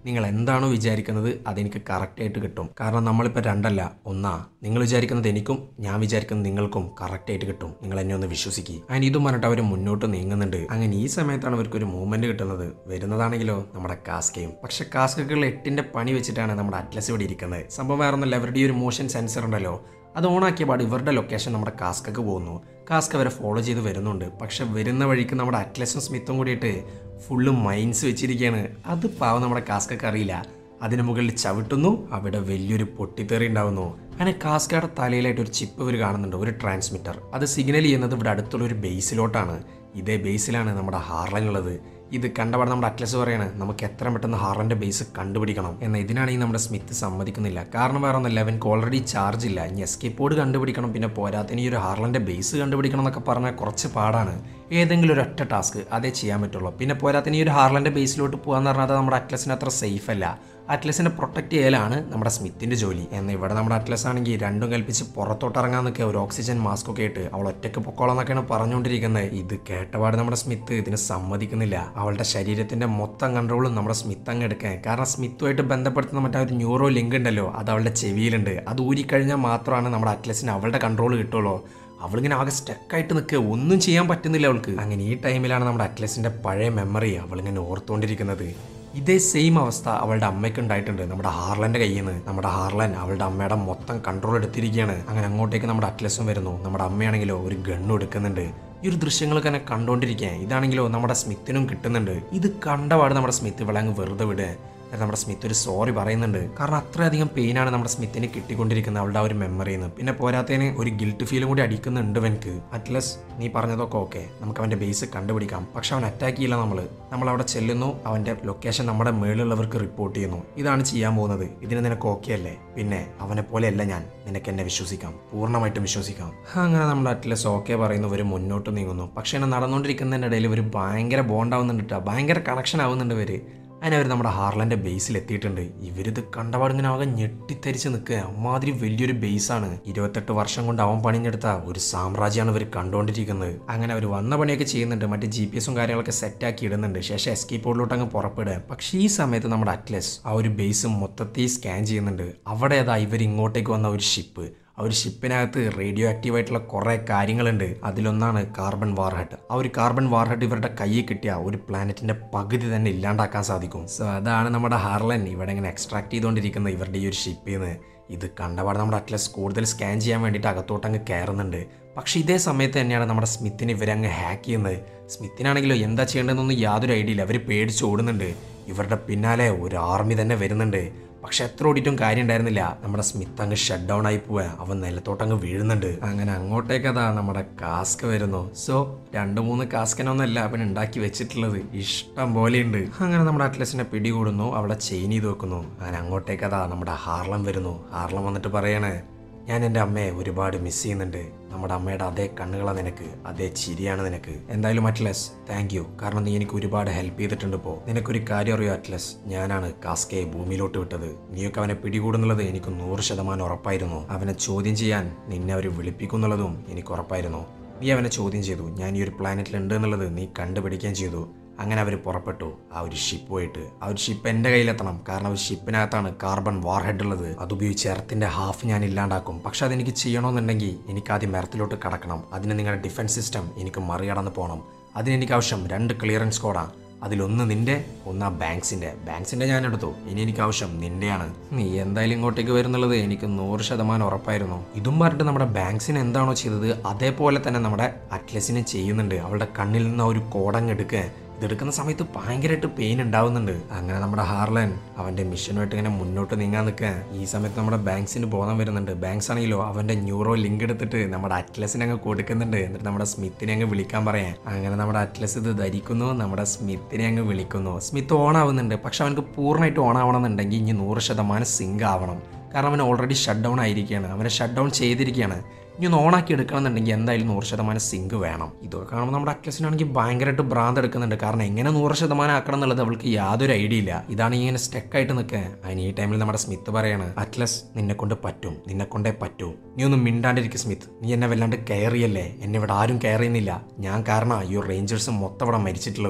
നിങ്ങൾ എന്താണോ വിചാരിക്കുന്നത് അതെനിക്ക് കറക്റ്റായിട്ട് കിട്ടും കാരണം നമ്മളിപ്പോൾ രണ്ടല്ല ഒന്നാ നിങ്ങൾ വിചാരിക്കുന്നത് എനിക്കും ഞാൻ വിചാരിക്കുന്നത് നിങ്ങൾക്കും കറക്റ്റായിട്ട് കിട്ടും നിങ്ങൾ എന്നെ ഒന്ന് വിശ്വസിക്കുക അതിന് ഇതും പറഞ്ഞിട്ട് അവർ മുന്നോട്ട് നീങ്ങുന്നുണ്ട് അങ്ങനെ ഈ സമയത്താണ് അവർക്ക് ഒരു മൂവ്മെന്റ് കിട്ടുന്നത് വരുന്നതാണെങ്കിലോ നമ്മുടെ കാസ്കയും പക്ഷെ കാസ്കകൾ എട്ടിന്റെ പണി വെച്ചിട്ടാണ് നമ്മുടെ അറ്റ്ലസ് ഇവിടെ ഇരിക്കുന്നത് സംഭവം വേറെ ഒന്നല്ല അവരുടെ ഈ ഒരു മോഷൻ സെൻസർ ഉണ്ടല്ലോ അത് ഓണാക്കിയ പാട് ഇവരുടെ ലൊക്കേഷൻ നമ്മുടെ കാസ്കക്ക് പോകുന്നു കാസ്ക അവരെ ഫോളോ ചെയ്ത് വരുന്നുണ്ട് പക്ഷെ വരുന്ന വഴിക്ക് നമ്മുടെ അറ്റ്ലസും സ്മിത്തും കൂടിയിട്ട് ഫുള്ള് മൈൻസ് വെച്ചിരിക്കുകയാണ് അത് പാവം നമ്മുടെ കാസ്കക്ക് അറിയില്ല അതിന് മുകളിൽ ചവിട്ടുന്നു അവിടെ വലിയൊരു പൊട്ടിത്തെറി ഉണ്ടാവുന്നു അങ്ങനെ കാസ്കയുടെ തലയിലായിട്ട് ഒരു ചിപ്പ് ഇവർ കാണുന്നുണ്ട് ഒരു ട്രാൻസ്മിറ്റർ അത് സിഗ്നൽ ചെയ്യുന്നത് ഇവിടെ അടുത്തുള്ള ഒരു ബേസിലോട്ടാണ് ഇതേ ബേസിലാണ് നമ്മുടെ ഹാർലൻ ഉള്ളത് ഇത് കണ്ടപാട് നമ്മുടെ അറ്റ്ലസ് പറയാണ് നമുക്ക് എത്രയും പെട്ടെന്ന് ഹാർലൻ്റെ ബേസ് കണ്ടുപിടിക്കണം എന്നാൽ ഇതിനാണെങ്കിൽ നമ്മുടെ സ്മിത്ത് സമ്മതിക്കുന്നില്ല കാരണം വേറെ ഒന്നല്ല അവൻക്ക് ഓൾറെഡി ചാർജ് ഇല്ല ഇനി എസ്കേപ്പ് ബോർഡ് കണ്ടുപിടിക്കണം പിന്നെ പോരാത്തിന് ഈ ഒരു ഹാർലൻ്റെ ബേസ് കണ്ടുപിടിക്കണം എന്നൊക്കെ പറഞ്ഞാൽ കുറച്ച് പാടാണ് ഏതെങ്കിലും ഒരു ഒറ്റ ടാസ്ക് അതേ ചെയ്യാൻ പറ്റുള്ളൂ പിന്നെ പോരാത്തിന് ഈ ഒരു ഹാർലൻ്റെ ബേസിലോട്ട് പോകാന്ന് പറഞ്ഞാൽ അത് നമ്മുടെ അറ്റ്ലസിന് അത്ര സേഫ് അല്ല അറ്റ്ലസിനെ പ്രൊട്ടക്ട് ചെയ്യലാണ് നമ്മുടെ സ്മിത്തിന്റെ ജോലി എന്നാൽ ഇവിടെ നമ്മുടെ അറ്റ്ലസ് ആണെങ്കിൽ രണ്ടും കൽപ്പിച്ച് പുറത്തോട്ട് ഇറങ്ങാൻ നിൽക്കുക ഒരു ഓക്സിജൻ മാസ്ക് ഒക്കെ ഇട്ട് അവൾ ഒറ്റയ്ക്ക് പൊക്കോളം എന്നൊക്കെയാണ് പറഞ്ഞുകൊണ്ടിരിക്കുന്നത് ഇത് കേട്ടപാട് നമ്മുടെ സ്മിത്ത് ഇതിന് സമ്മതിക്കുന്നില്ല അവളുടെ ശരീരത്തിന്റെ മൊത്തം കൺട്രോളും നമ്മുടെ സ്മിത്ത് അങ്ങ് എടുക്കാൻ കാരണം സ്മിത്തുമായിട്ട് ബന്ധപ്പെടുത്തുന്ന മറ്റേ ഒരു ന്യൂറോ ലിങ്ക് ഉണ്ടല്ലോ അത് അവളുടെ ചെവിയിലുണ്ട് അത് ഊരിക്കഴിഞ്ഞാൽ മാത്രമാണ് നമ്മുടെ അറ്റ്ലസിന് അവളുടെ കൺട്രോൾ കിട്ടുള്ളൂ അവളിങ്ങനെ ആകെ സ്റ്റക്കായിട്ട് നിൽക്കുക ഒന്നും ചെയ്യാൻ പറ്റുന്നില്ല അവൾക്ക് അങ്ങനെ ഈ ടൈമിലാണ് നമ്മുടെ അറ്റ്ലസിന്റെ പഴയ മെമ്മറി അവളിങ്ങനെ ഓർത്തുകൊണ്ടിരിക്കുന്നത് ഇതേ സെയിം അവസ്ഥ അവളുടെ അമ്മയ്ക്ക് ഉണ്ടായിട്ടുണ്ട് നമ്മുടെ ഹാർലന്റെ കയ്യിൽ നിന്ന് നമ്മുടെ ഹാർലൻ അവളുടെ അമ്മയുടെ മൊത്തം കൺട്രോൾ എടുത്തിരിക്കുകയാണ് അങ്ങനെ അങ്ങോട്ടേക്ക് നമ്മുടെ അറ്റ്ലസും വരുന്നു നമ്മുടെ അമ്മയാണെങ്കിലോ ഒരു ഗണ്ണും എടുക്കുന്നുണ്ട് ഈ ഒരു ദൃശ്യങ്ങളൊക്കെ തന്നെ കണ്ടുകൊണ്ടിരിക്കുക ഇതാണെങ്കിലോ നമ്മുടെ സ്മിത്തിനും കിട്ടുന്നുണ്ട് ഇത് കണ്ടപാട് നമ്മുടെ സ്മിത്ത് ഇവിടെ അങ്ങ് വെറുതെ വിടുക എന്നിട്ട് നമ്മുടെ സ്മിത്ത് ഒരു സോറി പറയുന്നുണ്ട് കാരണം അത്രയധികം പെയിനാണ് നമ്മുടെ സ്മിത്തിന് കിട്ടിക്കൊണ്ടിരിക്കുന്നത് അവളുടെ ആ ഒരു മെമ്മറിയിൽ നിന്ന് പിന്നെ പോരാത്തതിന് ഒരു ഗിൽട്ട് ഫീലും കൂടി അടിക്കുന്നുണ്ട് അവൻക്ക് അറ്റ്ലസ് നീ പറഞ്ഞതൊക്കെ ഓക്കെ നമുക്ക് അവൻ്റെ ബേസ് കണ്ടുപിടിക്കാം പക്ഷെ അവൻ അറ്റാക്ക് ചെയ്യില്ല നമ്മൾ നമ്മൾ അവിടെ ചെല്ലുന്നു അവൻ്റെ ലൊക്കേഷൻ നമ്മുടെ മേളിലുള്ളവർക്ക് റിപ്പോർട്ട് ചെയ്യുന്നു ഇതാണ് ചെയ്യാൻ പോകുന്നത് ഇതിന് നിനക്ക് ഓക്കെ അല്ലേ പിന്നെ അവനെ പോലെയല്ല ഞാൻ നിനക്ക് എന്നെ വിശ്വസിക്കാം പൂർണ്ണമായിട്ടും വിശ്വസിക്കാം അങ്ങനെ നമ്മുടെ അറ്റ്ലസ് ഓക്കെ പറയുന്നു ഇവർ മുന്നോട്ട് നീങ്ങുന്നു പക്ഷേ ഇങ്ങനെ നടന്നുകൊണ്ടിരിക്കുന്നതിൻ്റെ ഇടയിൽ ഇവർ ഭയങ്കര ബോണ്ടാവുന്നുണ്ട് കേട്ടോ ഭയങ്കര കണക്ഷൻ ആവുന്നുണ്ട് ഇവർ അതിന് അവർ നമ്മുടെ ഹാർലൻ്റെ ബേസിൽ എത്തിയിട്ടുണ്ട് ഇവരിത് കണ്ടപാട് ഇങ്ങനെ ആകെ ഞെട്ടിത്തരിച്ച് നിൽക്കുക അമ്മാതിരി വലിയൊരു ബേസാണ് ഇരുപത്തെട്ട് വർഷം കൊണ്ട് അവൻ പണിഞ്ഞെടുത്ത ഒരു സാമ്രാജ്യമാണ് ഇവർ കണ്ടുകൊണ്ടിരിക്കുന്നത് അങ്ങനെ അവർ വന്ന പണിയൊക്കെ ചെയ്യുന്നുണ്ട് മറ്റേ ജി പി എസും കാര്യങ്ങളൊക്കെ സെറ്റാക്കി ഇടുന്നുണ്ട് ശേഷം എസ്കേപ്പ് ബോർഡിലോട്ട് അങ്ങ് പുറപ്പെടുക പക്ഷേ ഈ സമയത്ത് നമ്മുടെ അറ്റ്ലസ് ആ ഒരു ബേസ് മൊത്തത്തിൽ സ്കാൻ ചെയ്യുന്നുണ്ട് അവിടെ അതാ ഇവർ ഇങ്ങോട്ടേക്ക് വന്ന ഒരു ഷിപ്പ് ആ ഒരു ഷിപ്പിനകത്ത് റേഡിയോ ആക്റ്റീവ് ആയിട്ടുള്ള കുറേ കാര്യങ്ങളുണ്ട് അതിലൊന്നാണ് കാർബൺ വാർഹെഡ് ആ ഒരു കാർബൺ വാർഹെഡ് ഇവരുടെ കയ്യിൽ കിട്ടിയ ഒരു പ്ലാനറ്റിന്റെ പകുതി തന്നെ ഇല്ലാണ്ടാക്കാൻ സാധിക്കും സോ അതാണ് നമ്മുടെ ഹാർലൻ ഇവിടെ ഇങ്ങനെ എക്സ്ട്രാക്ട് ചെയ്തുകൊണ്ടിരിക്കുന്നത് ഇവരുടെ ഈ ഒരു ഷിപ്പിൽ നിന്ന് ഇത് കണ്ടപാട് നമ്മുടെ അറ്റ്ലസ് കൂടുതൽ സ്കാൻ ചെയ്യാൻ വേണ്ടിയിട്ട് അകത്തോട്ട് അങ്ങ് കയറുന്നുണ്ട് പക്ഷേ ഇതേ സമയത്ത് തന്നെയാണ് നമ്മുടെ സ്മിത്തിനെ ഇവരെ അങ്ങ് ഹാക്ക് ചെയ്യുന്നത് സ്മിത്തിനാണെങ്കിലോ എന്താ ചെയ്യേണ്ടതെന്നൊന്നും യാതൊരു ഐഡിയ ഇല്ല അവർ പേടിച്ച് ഓടുന്നുണ്ട് ഇവരുടെ പിന്നാലെ ഒരു ആർമി തന്നെ വരുന്നുണ്ട് പക്ഷെ എത്ര ഓടിയിട്ടും കാര്യം ഉണ്ടായിരുന്നില്ല നമ്മുടെ സ്മിത്ത് അങ്ങ് ഷട്ട് ഡൗൺ ആയി പോവാ അവൻ നിലത്തോട്ട് അങ്ങ് വീഴുന്നുണ്ട് അങ്ങനെ അങ്ങോട്ടേക്ക് അതാ നമ്മുടെ കാസ്ക് വരുന്നു സോ രണ്ട് മൂന്ന് കാസ്കനൊന്നല്ല അവൻ ഉണ്ടാക്കി വെച്ചിട്ടുള്ളത് ഇഷ്ടം പോലെയുണ്ട് അങ്ങനെ നമ്മുടെ അറ്റ്ലസിനെ പിടികൂടുന്നു അവിടെ ചെയിൻ ചെയ്ത് വെക്കുന്നു അങ്ങനെ അങ്ങോട്ടേക്ക് അതാ നമ്മുടെ ഹാർലം വരുന്നു ഹാർലം വന്നിട്ട് പറയണേ ഞാൻ എൻ്റെ അമ്മയെ ഒരുപാട് മിസ് ചെയ്യുന്നുണ്ട് നമ്മുടെ അമ്മയുടെ അതേ കണ്ണുകളാണ് നിനക്ക് അതേ ചിരിയാണ് നിനക്ക് എന്തായാലും അറ്റ്ലസ് താങ്ക് യു കാരണം നീ എനിക്ക് ഒരുപാട് ഹെൽപ്പ് ചെയ്തിട്ടുണ്ട് ഇപ്പോൾ നിനക്കൊരു കാര്യം അറിയോ അറ്റ്ലസ് ഞാനാണ് കാസ്കയെ ഭൂമിയിലോട്ട് വിട്ടത് നീയൊക്കെ അവനെ പിടികൂടുന്നുള്ളത് എനിക്ക് നൂറ് ശതമാനം ഉറപ്പായിരുന്നു അവനെ ചോദ്യം ചെയ്യാൻ നിന്നെ അവർ വിളിപ്പിക്കുന്നുള്ളതും എനിക്ക് ഉറപ്പായിരുന്നു നീ അവനെ ചോദ്യം ചെയ്തു ഞാൻ ഈ ഒരു പ്ലാനറ്റിൽ ഉണ്ട് എന്നുള്ളത് നീ കണ്ടുപിടിക്കുകയും ചെയ്തു അങ്ങനെ അവർ പുറപ്പെട്ടു ആ ഒരു ഷിപ്പ് പോയിട്ട് ആ ഒരു ഷിപ്പ് എൻ്റെ കയ്യിലെത്തണം കാരണം ഒരു ഷിപ്പിനകത്താണ് കാർബൺ വാർ ഹെഡ് ഉള്ളത് അതുപയോഗിച്ച് എർത്തിൻ്റെ ഹാഫ് ഞാൻ ഇല്ലാണ്ടാക്കും പക്ഷെ അതെനിക്ക് ചെയ്യണമെന്നുണ്ടെങ്കിൽ എനിക്ക് ആദ്യം എർത്തിലോട്ട് കടക്കണം അതിന് നിങ്ങളുടെ ഡിഫൻസ് സിസ്റ്റം എനിക്ക് മറികടന്ന് പോകണം അതിന് എനിക്ക് ആവശ്യം രണ്ട് ക്ലിയറൻസ് കോഡാണ് അതിലൊന്ന് നിന്റെ ഒന്ന് ആ ബാങ്ക്സിന്റെ ബാങ്ക്സിന്റെ ഞാൻ എടുത്തു ഇനി എനിക്ക് ആവശ്യം നിന്റെയാണ് നീ എന്തായാലും ഇങ്ങോട്ടേക്ക് വരുന്നുള്ളത് എനിക്ക് നൂറ് ശതമാനം ഉറപ്പായിരുന്നു ഇതും പറഞ്ഞിട്ട് നമ്മുടെ ബാങ്ക്സിന് എന്താണോ ചെയ്തത് അതേപോലെ തന്നെ നമ്മുടെ അറ്റ്ലസിനെ ചെയ്യുന്നുണ്ട് അവളുടെ കണ്ണിൽ നിന്ന് ആ ഒരു കോടങ്ങ് എടുക്കുക ഇതെടുക്കുന്ന സമയത്ത് ഭയങ്കരമായിട്ട് പെയിൻ ഉണ്ടാവുന്നുണ്ട് അങ്ങനെ നമ്മുടെ ഹാർലൻ അവന്റെ മിഷനുമായിട്ട് ഇങ്ങനെ മുന്നോട്ട് നീങ്ങാൻ നിൽക്കുക ഈ സമയത്ത് നമ്മുടെ ബാങ്ക്സിന് ബോധം വരുന്നുണ്ട് ബാങ്ക്സ് ആണെങ്കിലോ അവന്റെ ന്യൂറോ ലിങ്ക് എടുത്തിട്ട് നമ്മുടെ അറ്റ്ലസിനെ അങ്ങ് കൊടുക്കുന്നുണ്ട് എന്നിട്ട് നമ്മുടെ സ്മിത്തിനെ അങ്ങ് വിളിക്കാൻ പറയാം അങ്ങനെ നമ്മുടെ അറ്റ്ലസ് ഇത് ധരിക്കുന്നു നമ്മുടെ സ്മിത്തിനെ അങ്ങ് വിളിക്കുന്നു സ്മിത്ത് ഓൺ ആവുന്നുണ്ട് പക്ഷെ അവനക്ക് പൂർണ്ണമായിട്ട് ഓൺ ആവണമെന്നുണ്ടെങ്കിൽ ഇനി നൂറ് ശതമാനം സിങ്ക് ആവണം കാരണം അവൻ ഓൾറെഡി ഷട്ട് ഡൗൺ ആയിരിക്കുകയാണ് അവനെ ഷട്ട് ഡൗൺ ചെയ്തിരിക്കുകയാണ് ഇനി ഒന്ന് ഓണാക്കി എടുക്കണമെന്നുണ്ടെങ്കിൽ എന്തായാലും നൂറ് ശതമാനം സിങ്ക് വേണം ഇതൊക്കെ കാണുമ്പോൾ നമ്മുടെ അറ്റ്ലസിനാണെങ്കിൽ ഭയങ്കരമായിട്ട് ഭ്രാന്ത് എടുക്കുന്നുണ്ട് കാരണം എങ്ങനെ നൂറ് ശതമാനം ആക്കണം എന്നുള്ളത് അവൾക്ക് യാതൊരു ഐഡിയ ഇല്ല ഇതാണ് ഇങ്ങനെ സ്റ്റക്കായിട്ട് നിൽക്കുക അതിന് ഈ ടൈമിൽ നമ്മുടെ സ്മിത്ത് പറയാണ് അറ്റ്ലസ് നിന്നെ കൊണ്ട് പറ്റും നിന്നെ കൊണ്ടേ പറ്റൂ നീ ഒന്നും മിണ്ടാണ്ടിരിക്കും സ്മിത്ത് നീ എന്നെ വല്ലാണ്ട് കെയർ ചെയ്യല്ലേ എന്നെ ഇവിടെ ആരും കെയർ ചെയ്യുന്നില്ല ഞാൻ കാരണം ഈ റേഞ്ചേഴ്സ് മൊത്തം ഇവിടെ മരിച്ചിട്ടുള്ളത്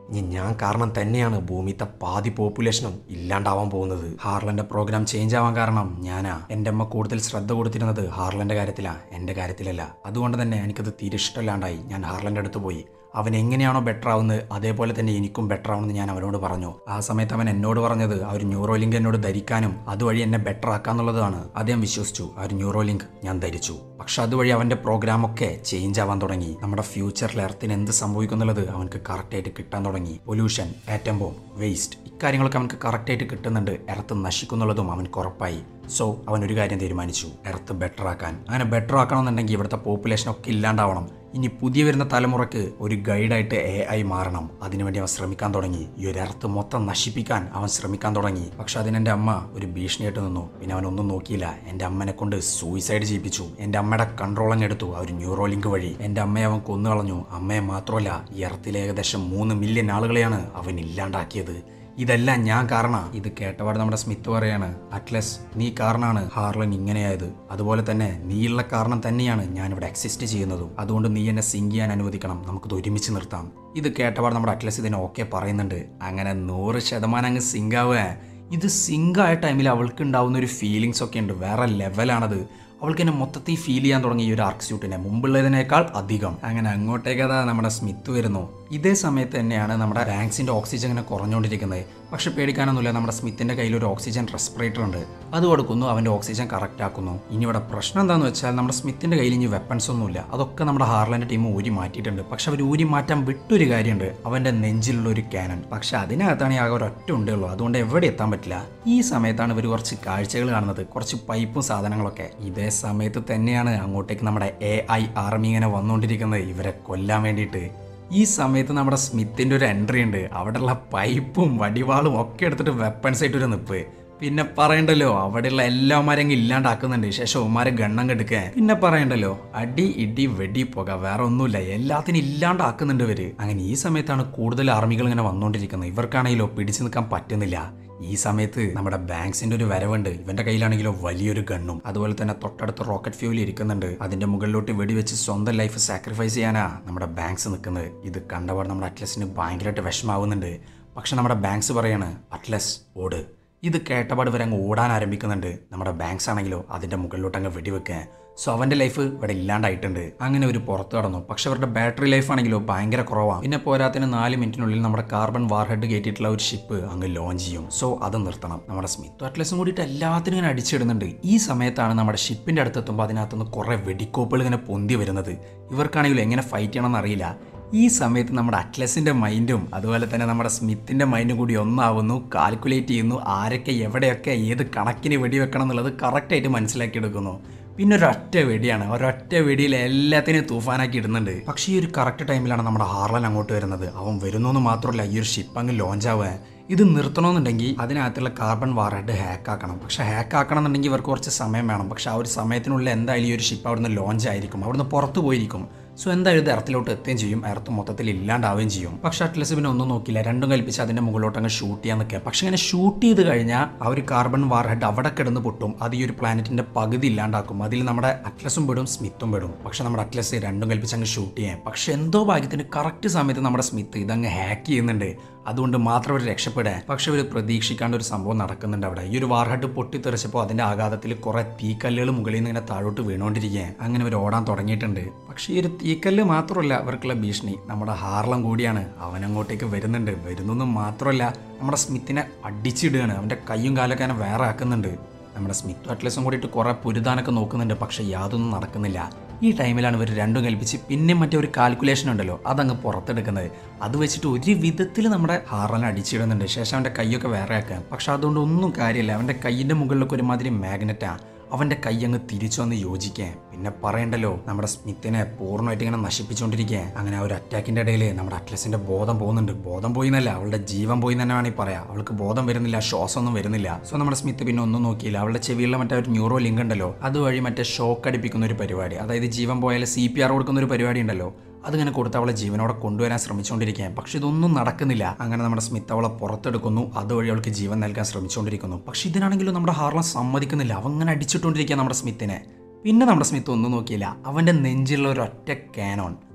ഇനി ഞാൻ കാരണം തന്നെയാണ് ഭൂമിത്തെ പാതി പോപ്പുലേഷനും ഇല്ലാണ്ടാവാൻ പോകുന്നത് ഹാർലന്റെ പ്രോഗ്രാം ചേഞ്ച് ആവാൻ കാരണം ഞാനാ എൻ്റെ അമ്മ കൂടുതൽ ശ്രദ്ധ കൊടുത്തിരുന്നത് ഹാർലന്റെ കാര്യത്തിലാ എൻ്റെ കാര്യത്തിലല്ല അതുകൊണ്ട് തന്നെ എനിക്കത് തീരെ ഇഷ്ടമില്ലാണ്ടായി ഞാൻ ഹാർലന്റെ അടുത്ത് പോയി അവൻ എങ്ങനെയാണോ ബെറ്റർ ആവുന്നത് അതേപോലെ തന്നെ എനിക്കും ബെറ്റർ ആവുമെന്ന് ഞാൻ അവനോട് പറഞ്ഞു ആ സമയത്ത് അവൻ എന്നോട് പറഞ്ഞത് ആ ഒരു ന്യൂറോ ലിങ്ക് എന്നോട് ധരിക്കാനും അതുവഴി എന്നെ ബെറ്റർ ആക്കാന്നുള്ളതാണ് അദ്ദേഹം വിശ്വസിച്ചു ആ ഒരു ന്യൂറോ ലിങ്ക് ഞാൻ ധരിച്ചു പക്ഷെ അതുവഴി അവന്റെ പ്രോഗ്രാം ഒക്കെ ചേഞ്ച് ആവാൻ തുടങ്ങി നമ്മുടെ ഫ്യൂച്ചറിൽ എർത്തിന് എന്ത് സംഭവിക്കുന്നുള്ളത് അവനക്ക് കറക്റ്റായിട്ട് കിട്ടാൻ തുടങ്ങി പൊല്യൂഷൻ ആറ്റം ബോംബ് വേസ്റ്റ് ഇക്കാര്യങ്ങളൊക്കെ അവനക്ക് കറക്റ്റായിട്ട് കിട്ടുന്നുണ്ട് എർത്ത് നശിക്കുന്നുള്ളതും അവനക്ക് ഉറപ്പായി സോ അവൻ ഒരു കാര്യം തീരുമാനിച്ചു എർത്ത് ബെറ്റർ ആക്കാൻ അങ്ങനെ ബെറ്റർ ആക്കണമെന്നുണ്ടെങ്കിൽ ഇവിടുത്തെ പോപ്പുലേഷൻ ഒക്കെ ഇല്ലാണ്ടാവണം ഇനി പുതിയ വരുന്ന തലമുറയ്ക്ക് ഒരു ഗൈഡായിട്ട് എ ഐ മാറണം അതിനുവേണ്ടി അവൻ ശ്രമിക്കാൻ തുടങ്ങി ഈ ഒരു എർത്ത് മൊത്തം നശിപ്പിക്കാൻ അവൻ ശ്രമിക്കാൻ തുടങ്ങി പക്ഷെ അതിന് എൻ്റെ അമ്മ ഒരു ഭീഷണിയായിട്ട് നിന്നു പിന്നെ അവൻ ഒന്നും നോക്കിയില്ല എൻ്റെ അമ്മനെ കൊണ്ട് സൂയിസൈഡ് ചെയ്യിപ്പിച്ചു എൻ്റെ അമ്മയുടെ കൺട്രോൾ അങ്ങ് എടുത്തു ആ ഒരു ന്യൂറോ ലിങ്ക് വഴി എൻ്റെ അമ്മയെ അവൻ കൊന്നു കളഞ്ഞു അമ്മയെ മാത്രമല്ല ഈ എർത്തിൽ ഏകദേശം മൂന്ന് മില്യൺ ആളുകളെയാണ് അവൻ ഇല്ലാണ്ടാക്കിയത് ഇതെല്ലാം ഞാൻ കാരണ ഇത് കേട്ടപാട് നമ്മുടെ സ്മിത്ത് പറയാണ് അറ്റ്ലസ് നീ കാരണമാണ് ഹാർലൻ ഇങ്ങനെയായത് അതുപോലെ തന്നെ നീയുള്ള കാരണം തന്നെയാണ് ഞാൻ ഇവിടെ എക്സിസ്റ്റ് ചെയ്യുന്നതും അതുകൊണ്ട് നീ എന്നെ സിങ്ക് ചെയ്യാൻ അനുവദിക്കണം നമുക്കിത് ഒരുമിച്ച് നിർത്താം ഇത് കേട്ടപാട് നമ്മുടെ അറ്റ്ലസ് ഇതിനെ ഓക്കെ പറയുന്നുണ്ട് അങ്ങനെ നൂറ് ശതമാനം അങ്ങ് സിങ്ക് ആവുക ഇത് സിങ്ക് ആയ ടൈമിൽ അവൾക്ക് ഉണ്ടാവുന്ന ഒരു ഫീലിങ്സ് ഒക്കെ ഉണ്ട് വേറെ ലെവലാണത് അവൾക്ക് എന്നെ മൊത്തത്തിൽ ഫീൽ ചെയ്യാൻ തുടങ്ങി ഈ ഒരു ആർക്ക് സ്യൂട്ടിനെ മുമ്പുള്ളതിനേക്കാൾ അധികം അങ്ങനെ അങ്ങോട്ടേക്ക് അതാ നമ്മുടെ സ്മിത്ത് വരുന്നു ഇതേ സമയത്ത് തന്നെയാണ് നമ്മുടെ ബാങ്ക്സിന്റെ ഓക്സിജൻ ഇങ്ങനെ കുറഞ്ഞുകൊണ്ടിരിക്കുന്നത് പക്ഷെ പേടിക്കാനൊന്നുമില്ല നമ്മുടെ സ്മിത്തിന്റെ കയ്യിൽ ഒരു ഓക്സിജൻ റെസ്പിറേറ്റർ ഉണ്ട് അത് കൊടുക്കുന്നു അവന്റെ ഓക്സിജൻ കറക്റ്റ് ആക്കുന്നു ഇനി ഇവിടെ പ്രശ്നം എന്താണെന്ന് വെച്ചാൽ നമ്മുടെ സ്മിത്തിന്റെ കയ്യിൽ ഇനി വെപ്പൺസ് ഒന്നുമില്ല അതൊക്കെ നമ്മുടെ ഹാർലൻഡ് ടീം ഊരി മാറ്റിയിട്ടുണ്ട് പക്ഷെ അവർ ഊരി മാറ്റാൻ വിട്ടൊരു കാര്യമുണ്ട് അവന്റെ നെഞ്ചിലുള്ള ഒരു ക്യാനൺ പക്ഷെ അതിനകത്താണ് ഈ ആകെ ഒരൊറ്റ ഉണ്ടേ ഉള്ളൂ അതുകൊണ്ട് എവിടെ എത്താൻ പറ്റില്ല ഈ സമയത്താണ് ഇവർ കുറച്ച് കാഴ്ചകൾ കാണുന്നത് കുറച്ച് പൈപ്പും സാധനങ്ങളൊക്കെ ഇതേ സമയത്ത് തന്നെയാണ് അങ്ങോട്ടേക്ക് നമ്മുടെ എ ഐ ആർമി ഇങ്ങനെ വന്നുകൊണ്ടിരിക്കുന്നത് ഇവരെ കൊല്ലാൻ വേണ്ടിയിട്ട് ഈ സമയത്ത് നമ്മുടെ സ്മിത്തിന്റെ ഒരു എൻട്രി ഉണ്ട് അവിടെയുള്ള പൈപ്പും വടിവാളും ഒക്കെ എടുത്തിട്ട് വെപ്പൺസ് ആയിട്ട് ഒരു നിപ്പ് പിന്നെ പറയണ്ടല്ലോ അവിടെയുള്ള എല്ലാമാരും അങ്ങ് ഇല്ലാണ്ടാക്കുന്നുണ്ട് ശേഷം ഉമ്മാരെ ഗണ്ണം കെടുക്കാൻ പിന്നെ പറയണ്ടല്ലോ അടി ഇടി വെടി പുക വേറെ ഒന്നുമില്ല എല്ലാത്തിനും ഇല്ലാണ്ടാക്കുന്നുണ്ട് ഇവര് അങ്ങനെ ഈ സമയത്താണ് കൂടുതൽ ആർമികൾ ഇങ്ങനെ വന്നുകൊണ്ടിരിക്കുന്നത് ഇവർക്കാണെങ്കിലോ പിടിച്ചു നിൽക്കാൻ പറ്റുന്നില്ല ഈ സമയത്ത് നമ്മുടെ ബാങ്ക്സിന്റെ ഒരു വരവുണ്ട് ഇവന്റെ കയ്യിലാണെങ്കിലോ വലിയൊരു ഗണ്ണും അതുപോലെ തന്നെ തൊട്ടടുത്ത് റോക്കറ്റ് ഫ്യൂൽ ഇരിക്കുന്നുണ്ട് അതിന്റെ മുകളിലോട്ട് വെടിവെച്ച് സ്വന്തം ലൈഫ് സാക്രിഫൈസ് ചെയ്യാനാ നമ്മുടെ ബാങ്ക്സ് നിൽക്കുന്നത് ഇത് കണ്ടപാട് നമ്മുടെ അറ്റ്ലസിന് ഭയങ്കരമായിട്ട് വിഷമാവുന്നുണ്ട് പക്ഷെ നമ്മുടെ ബാങ്ക്സ് പറയാണ് അറ്റ്ലസ് ഓട് ഇത് കേട്ടപാട് വരെ അങ്ങ് ഓടാൻ ആരംഭിക്കുന്നുണ്ട് നമ്മുടെ ബാങ്ക്സ് ആണെങ്കിലോ അതിന്റെ മുകളിലോട്ട് അങ്ങ് വെടിവെക്കാൻ സോ അവന്റെ ലൈഫ് ഇവിടെ ഇല്ലാണ്ടായിട്ടുണ്ട് അങ്ങനെ ഒരു പുറത്ത് കടന്നു പക്ഷെ അവരുടെ ബാറ്ററി ലൈഫ് ആണെങ്കിലോ ഭയങ്കര കുറവാണ് പിന്നെ പോരാത്തിന് നാല് മിനിറ്റിനുള്ളിൽ നമ്മുടെ കാർബൺ വാർഹെഡ് കയറ്റിയിട്ടുള്ള ഒരു ഷിപ്പ് അങ്ങ് ലോഞ്ച് ചെയ്യും സോ അത് നിർത്തണം നമ്മുടെ സ്മിത്ത് അറ്റ്ലസും കൂടിയിട്ട് എല്ലാത്തിനും ഇങ്ങനെ അടിച്ചിടുന്നുണ്ട് ഈ സമയത്താണ് നമ്മുടെ ഷിപ്പിന്റെ അടുത്തെത്തുമ്പോൾ അതിനകത്തുനിന്ന് കുറെ വെടിക്കോപ്പുകൾ ഇങ്ങനെ പൊന്തി വരുന്നത് ഇവർക്കാണെങ്കിലും എങ്ങനെ ഫൈറ്റ് ചെയ്യണമെന്ന് അറിയില്ല ഈ സമയത്ത് നമ്മുടെ അറ്റ്ലസിന്റെ മൈൻഡും അതുപോലെ തന്നെ നമ്മുടെ സ്മിത്തിന്റെ മൈൻഡും കൂടി ഒന്നാവുന്നു കാൽക്കുലേറ്റ് ചെയ്യുന്നു ആരൊക്കെ എവിടെയൊക്കെ ഏത് കണക്കിന് വെടിവെക്കണം എന്നുള്ളത് കറക്റ്റായിട്ട് മനസ്സിലാക്കിയെടുക്കുന്നു പിന്നെ ഒരൊറ്റ വെടിയാണ് ഒരൊറ്റ വെടിയിൽ എല്ലാത്തിനെയും തൂഫാനാക്കി ഇടുന്നുണ്ട് പക്ഷേ ഈ ഒരു കറക്റ്റ് ടൈമിലാണ് നമ്മുടെ ഹാർലൻ അങ്ങോട്ട് വരുന്നത് അവൻ വരുന്നു എന്ന് മാത്രമല്ല ഈ ഒരു ഷിപ്പ് അങ്ങ് ലോഞ്ച് ആവാൻ ഇത് നിർത്തണമെന്നുണ്ടെങ്കിൽ അതിനകത്തുള്ള കാർബൺ വാർഹെഡ് ഹാക്ക് ആക്കണം പക്ഷേ ഹാക്ക് ആക്കണം എന്നുണ്ടെങ്കിൽ ഇവർക്ക് കുറച്ച് സമയം വേണം പക്ഷേ ആ ഒരു സമയത്തിനുള്ളിൽ എന്തായാലും ഈ ഒരു ഷിപ്പ് അവിടുന്ന് ലോഞ്ച് ആയിരിക്കും അവിടുന്ന് പുറത്ത് പോയിരിക്കും സോ എന്തായാലും ഇത് എർത്തിലോട്ട് എത്തുകയും ചെയ്യും എർത്ത് മൊത്തത്തിൽ ഇല്ലാണ്ടാവുകയും ചെയ്യും പക്ഷേ അറ്റ്ലസ് പിന്നെ ഒന്നും നോക്കില്ല രണ്ടും കൽപ്പിച്ച് അതിന്റെ മുകളിലോട്ട് അങ്ങ് ഷൂട്ട് ചെയ്യാൻ നിൽക്കുക പക്ഷെ ഇങ്ങനെ ഷൂട്ട് ചെയ്ത് കഴിഞ്ഞാൽ ആ ഒരു കാർബൺ വാർഹെഡ് അവിടെ കിടന്ന് പൊട്ടും അത് ഈ ഒരു പ്ലാനറ്റിന്റെ പകുതി ഇല്ലാണ്ടാക്കും അതിൽ നമ്മുടെ അറ്റ്ലസും പെടും സ്മിത്തും പെടും പക്ഷെ നമ്മുടെ അറ്റ്ലസ് രണ്ടും കൽപ്പിച്ച് അങ്ങ് ഷൂട്ട് ചെയ്യാം പക്ഷെ എന്തോ ഭാഗ്യത്തിന് കറക്റ്റ് സമയത്ത് നമ്മുടെ സ്മിത്ത് ഇതങ്ങ് ഹാക്ക് ചെയ്യുന്നുണ്ട് അതുകൊണ്ട് മാത്രം അവർ രക്ഷപ്പെടാൻ പക്ഷെ അവർ പ്രതീക്ഷിക്കാണ്ട് ഒരു സംഭവം നടക്കുന്നുണ്ട് അവിടെ ഈ ഒരു വാർഹെഡ് പൊട്ടിത്തെറിച്ചപ്പോൾ അതിന്റെ ആഘാതത്തിൽ കുറെ തീക്കല്ലുകൾ മുകളിൽ നിന്ന് ഇങ്ങനെ താഴോട്ട് വീണുകൊണ്ടിരിക്കുകയാണ് അങ്ങനെ അവർ ഓടാൻ തുടങ്ങിയിട്ടുണ്ട് പക്ഷേ ഈ ഒരു തീക്കല്ല് മാത്രമല്ല അവർക്കുള്ള ഭീഷണി നമ്മുടെ ഹാർലം കൂടിയാണ് അവൻ അങ്ങോട്ടേക്ക് വരുന്നുണ്ട് വരുന്നൊന്നും മാത്രമല്ല നമ്മുടെ സ്മിത്തിനെ അടിച്ചിടുകയാണ് അവന്റെ കയ്യും കാലൊക്കെ അവനെ വേറെ ആക്കുന്നുണ്ട് നമ്മുടെ സ്മിത്ത് അറ്റ്ലസും കൂടിയിട്ട് കുറെ പൊരുതാനൊക്കെ നോക്കുന്നുണ്ട് പക്ഷെ യാതൊന്നും നടക്കുന്നില്ല ഈ ടൈമിലാണ് ഇവർ രണ്ടും കൽപ്പിച്ച് പിന്നെ മറ്റേ ഒരു കാൽക്കുലേഷൻ ഉണ്ടല്ലോ അതങ്ങ് പുറത്തെടുക്കുന്നത് അത് വെച്ചിട്ട് ഒരു വിധത്തിൽ നമ്മുടെ ഹാറലിനെ അടിച്ചിടുന്നുണ്ട് ശേഷം അവൻ്റെ കൈയൊക്കെ വേറെ ആക്കാൻ പക്ഷെ അതുകൊണ്ട് ഒന്നും കാര്യമില്ല അവൻ്റെ കൈയിൻ്റെ മുകളിലൊക്കെ ഒരുമാതിരി മാഗ്നറ്റാ അവൻ്റെ കൈ അങ്ങ് തിരിച്ചു വന്ന് യോജിക്കാൻ പിന്നെ പറയണ്ടല്ലോ നമ്മുടെ സ്മിത്തിനെ പൂർണ്ണമായിട്ട് ഇങ്ങനെ നശിപ്പിച്ചുകൊണ്ടിരിക്കുക അങ്ങനെ ആ ഒരു അറ്റാക്കിന്റെ ഇടയിൽ നമ്മുടെ അറ്റ്ലസിന്റെ ബോധം പോകുന്നുണ്ട് ബോധം പോയി എന്നല്ല അവളുടെ ജീവൻ പോയി എന്ന് തന്നെ വേണമെങ്കിൽ പറയാം അവൾക്ക് ബോധം വരുന്നില്ല ശ്വാസം ഒന്നും വരുന്നില്ല സോ നമ്മുടെ സ്മിത്ത് പിന്നെ ഒന്നും നോക്കിയില്ല അവളുടെ ചെവിയിലുള്ള മറ്റേ ഒരു ന്യൂറോ ലിങ്ക് ഉണ്ടല്ലോ അതുവഴി മറ്റേ ഷോക്ക് അടിപ്പിക്കുന്ന ഒരു പരിപാടി അതായത് ജീവൻ പോയാൽ സി പി ആർ കൊടുക്കുന്ന ഒരു പരിപാടി ഉണ്ടല്ലോ അതിങ്ങനെ കൊടുത്ത് അവളെ ജീവനോടെ കൊണ്ടുവരാൻ ശ്രമിച്ചുകൊണ്ടിരിക്കുകയാണ് പക്ഷെ ഇതൊന്നും നടക്കുന്നില്ല അങ്ങനെ നമ്മുടെ സ്മിത്ത് അവളെ പുറത്തെടുക്കുന്നു അതുവഴി അവൾക്ക് ജീവൻ നൽകാൻ ശ്രമിച്ചുകൊണ്ടിരിക്കുന്നു പക്ഷെ ഇതിനാണെങ്കിലും നമ്മുടെ ഹാർലം സമ്മതിക്കുന്നില്ല അവൻ അങ്ങനെ അടിച്ചിട്ടുകൊണ്ടിരിക്കുക നമ്മുടെ സ്മിത്തിനെ പിന്നെ നമ്മുടെ സ്മിത്ത് ഒന്നും നോക്കിയില്ല അവൻ്റെ നെഞ്ചിലുള്ള ഒരു ഒറ്റ കാനോൺ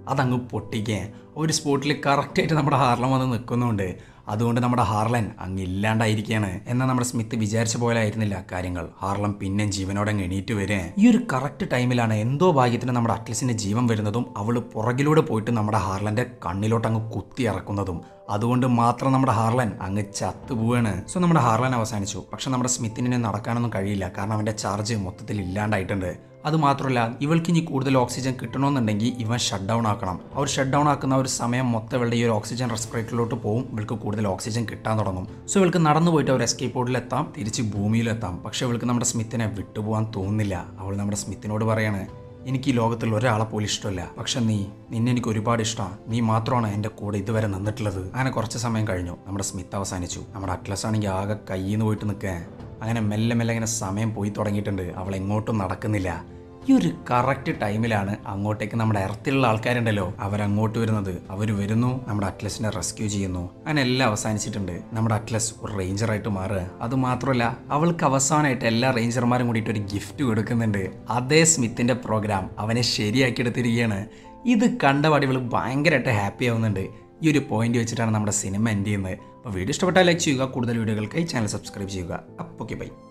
അതങ്ങ് പൊട്ടിക്കേ ഒരു സ്പോട്ടിൽ കറക്റ്റായിട്ട് നമ്മുടെ ഹാർലൻ വന്ന് നിൽക്കുന്നുണ്ട് അതുകൊണ്ട് നമ്മുടെ ഹാർലൻ അങ്ങ് ഇല്ലാണ്ടായിരിക്കുകയാണ് എന്നാൽ നമ്മുടെ സ്മിത്ത് വിചാരിച്ച പോലെ ആയിരുന്നില്ല കാര്യങ്ങൾ ഹാർലൻ പിന്നെ ജീവനോടെ അങ്ങ് എണീറ്റ് വരെ ഈ ഒരു കറക്റ്റ് ടൈമിലാണ് എന്തോ ഭാഗ്യത്തിന് നമ്മുടെ അറ്റ്ലസിന്റെ ജീവൻ വരുന്നതും അവൾ പുറകിലൂടെ പോയിട്ട് നമ്മുടെ ഹാർലന്റെ കണ്ണിലോട്ട് അങ്ങ് കുത്തി ഇറക്കുന്നതും അതുകൊണ്ട് മാത്രം നമ്മുടെ ഹാർലൻ അങ്ങ് ചത്തുപോവാണ് സോ നമ്മുടെ ഹാർലൻ അവസാനിച്ചു പക്ഷെ നമ്മുടെ സ്മിത്തിന് നടക്കാനൊന്നും കഴിയില്ല കാരണം അവന്റെ ചാർജ് മൊത്തത്തിൽ ഇല്ലാണ്ടായിട്ടുണ്ട് അത് മാത്രമല്ല ഇവൾക്ക് ഇനി കൂടുതൽ ഓക്സിജൻ കിട്ടണമെന്നുണ്ടെങ്കിൽ ഇവൻ ഷട്ട് ഡൗൺ ആക്കണം അവർ ഷട്ട് ഡൗൺ ആക്കുന്ന ഒരു സമയം മൊത്തം ഇവളുടെ ഈ ഒരു ഓക്സിജൻ റെസ്പിറേറ്ററിലോട്ട് പോകും ഇവൾക്ക് കൂടുതൽ ഓക്സിജൻ കിട്ടാൻ തുടങ്ങും സോ ഇവൾക്ക് നടന്നു പോയിട്ട് അവർ എസ്കേപ്പ് ബോർഡിലെത്താം തിരിച്ച് ഭൂമിയിലെത്താം പക്ഷെ ഇവൾക്ക് നമ്മുടെ സ്മിത്തിനെ വിട്ടുപോകാൻ തോന്നുന്നില്ല അവൾ നമ്മുടെ സ്മിത്തിനോട് പറയാണ് എനിക്ക് ഈ ലോകത്തിൽ ഒരാളെ പോലും ഇഷ്ടമല്ല പക്ഷെ നീ നിന്നെ എനിക്ക് ഒരുപാട് ഇഷ്ടമാണ് നീ മാത്രമാണ് എൻ്റെ കൂടെ ഇതുവരെ നിന്നിട്ടുള്ളത് അങ്ങനെ കുറച്ച് സമയം കഴിഞ്ഞു നമ്മുടെ സ്മിത്ത് അവസാനിച്ചു നമ്മുടെ അറ്റ്ലസ് ആണെങ്കിൽ ആകെ കയ്യിൽ നിന്ന് പോയിട്ട് നിൽക്കാൻ അങ്ങനെ മെല്ലെ മെല്ലെ ഇങ്ങനെ സമയം പോയി തുടങ്ങിയിട്ടുണ്ട് അവൾ എങ്ങോട്ടും നടക്കുന്നില്ല ഈ ഒരു കറക്റ്റ് ടൈമിലാണ് അങ്ങോട്ടേക്ക് നമ്മുടെ എർത്തിലുള്ള ആൾക്കാരുണ്ടല്ലോ അവരങ്ങോട്ട് വരുന്നത് അവർ വരുന്നു നമ്മുടെ അറ്റ്ലസിനെ റെസ്ക്യൂ ചെയ്യുന്നു അങ്ങനെ എല്ലാം അവസാനിച്ചിട്ടുണ്ട് നമ്മുടെ അറ്റ്ലസ് ഒരു റേഞ്ചറായിട്ട് മാറുക അത് മാത്രമല്ല അവൾക്ക് അവസാനമായിട്ട് എല്ലാ റേഞ്ചർമാരും കൂടിയിട്ട് ഒരു ഗിഫ്റ്റ് കൊടുക്കുന്നുണ്ട് അതേ സ്മിത്തിന്റെ പ്രോഗ്രാം അവനെ ശരിയാക്കിയെടുത്തിരിക്കുകയാണ് ഇത് കണ്ടപാടി ഇവൾ ഭയങ്കരമായിട്ട് ഹാപ്പി ആവുന്നുണ്ട് ഈ ഒരു പോയിന്റ് വെച്ചിട്ടാണ് നമ്മുടെ സിനിമ എൻഡ് ചെയ്യുന്നത് അപ്പോൾ വീഡിയോ ഇഷ്ടപ്പെട്ടാൽ ലൈക്ക് ചെയ്യുക കൂടുതൽ വീഡിയോകൾക്കായി ചാനൽ സബ്സ്ക്രൈബ് ചെയ്യുക അപ്പോൾ ഓക്കെ ബൈ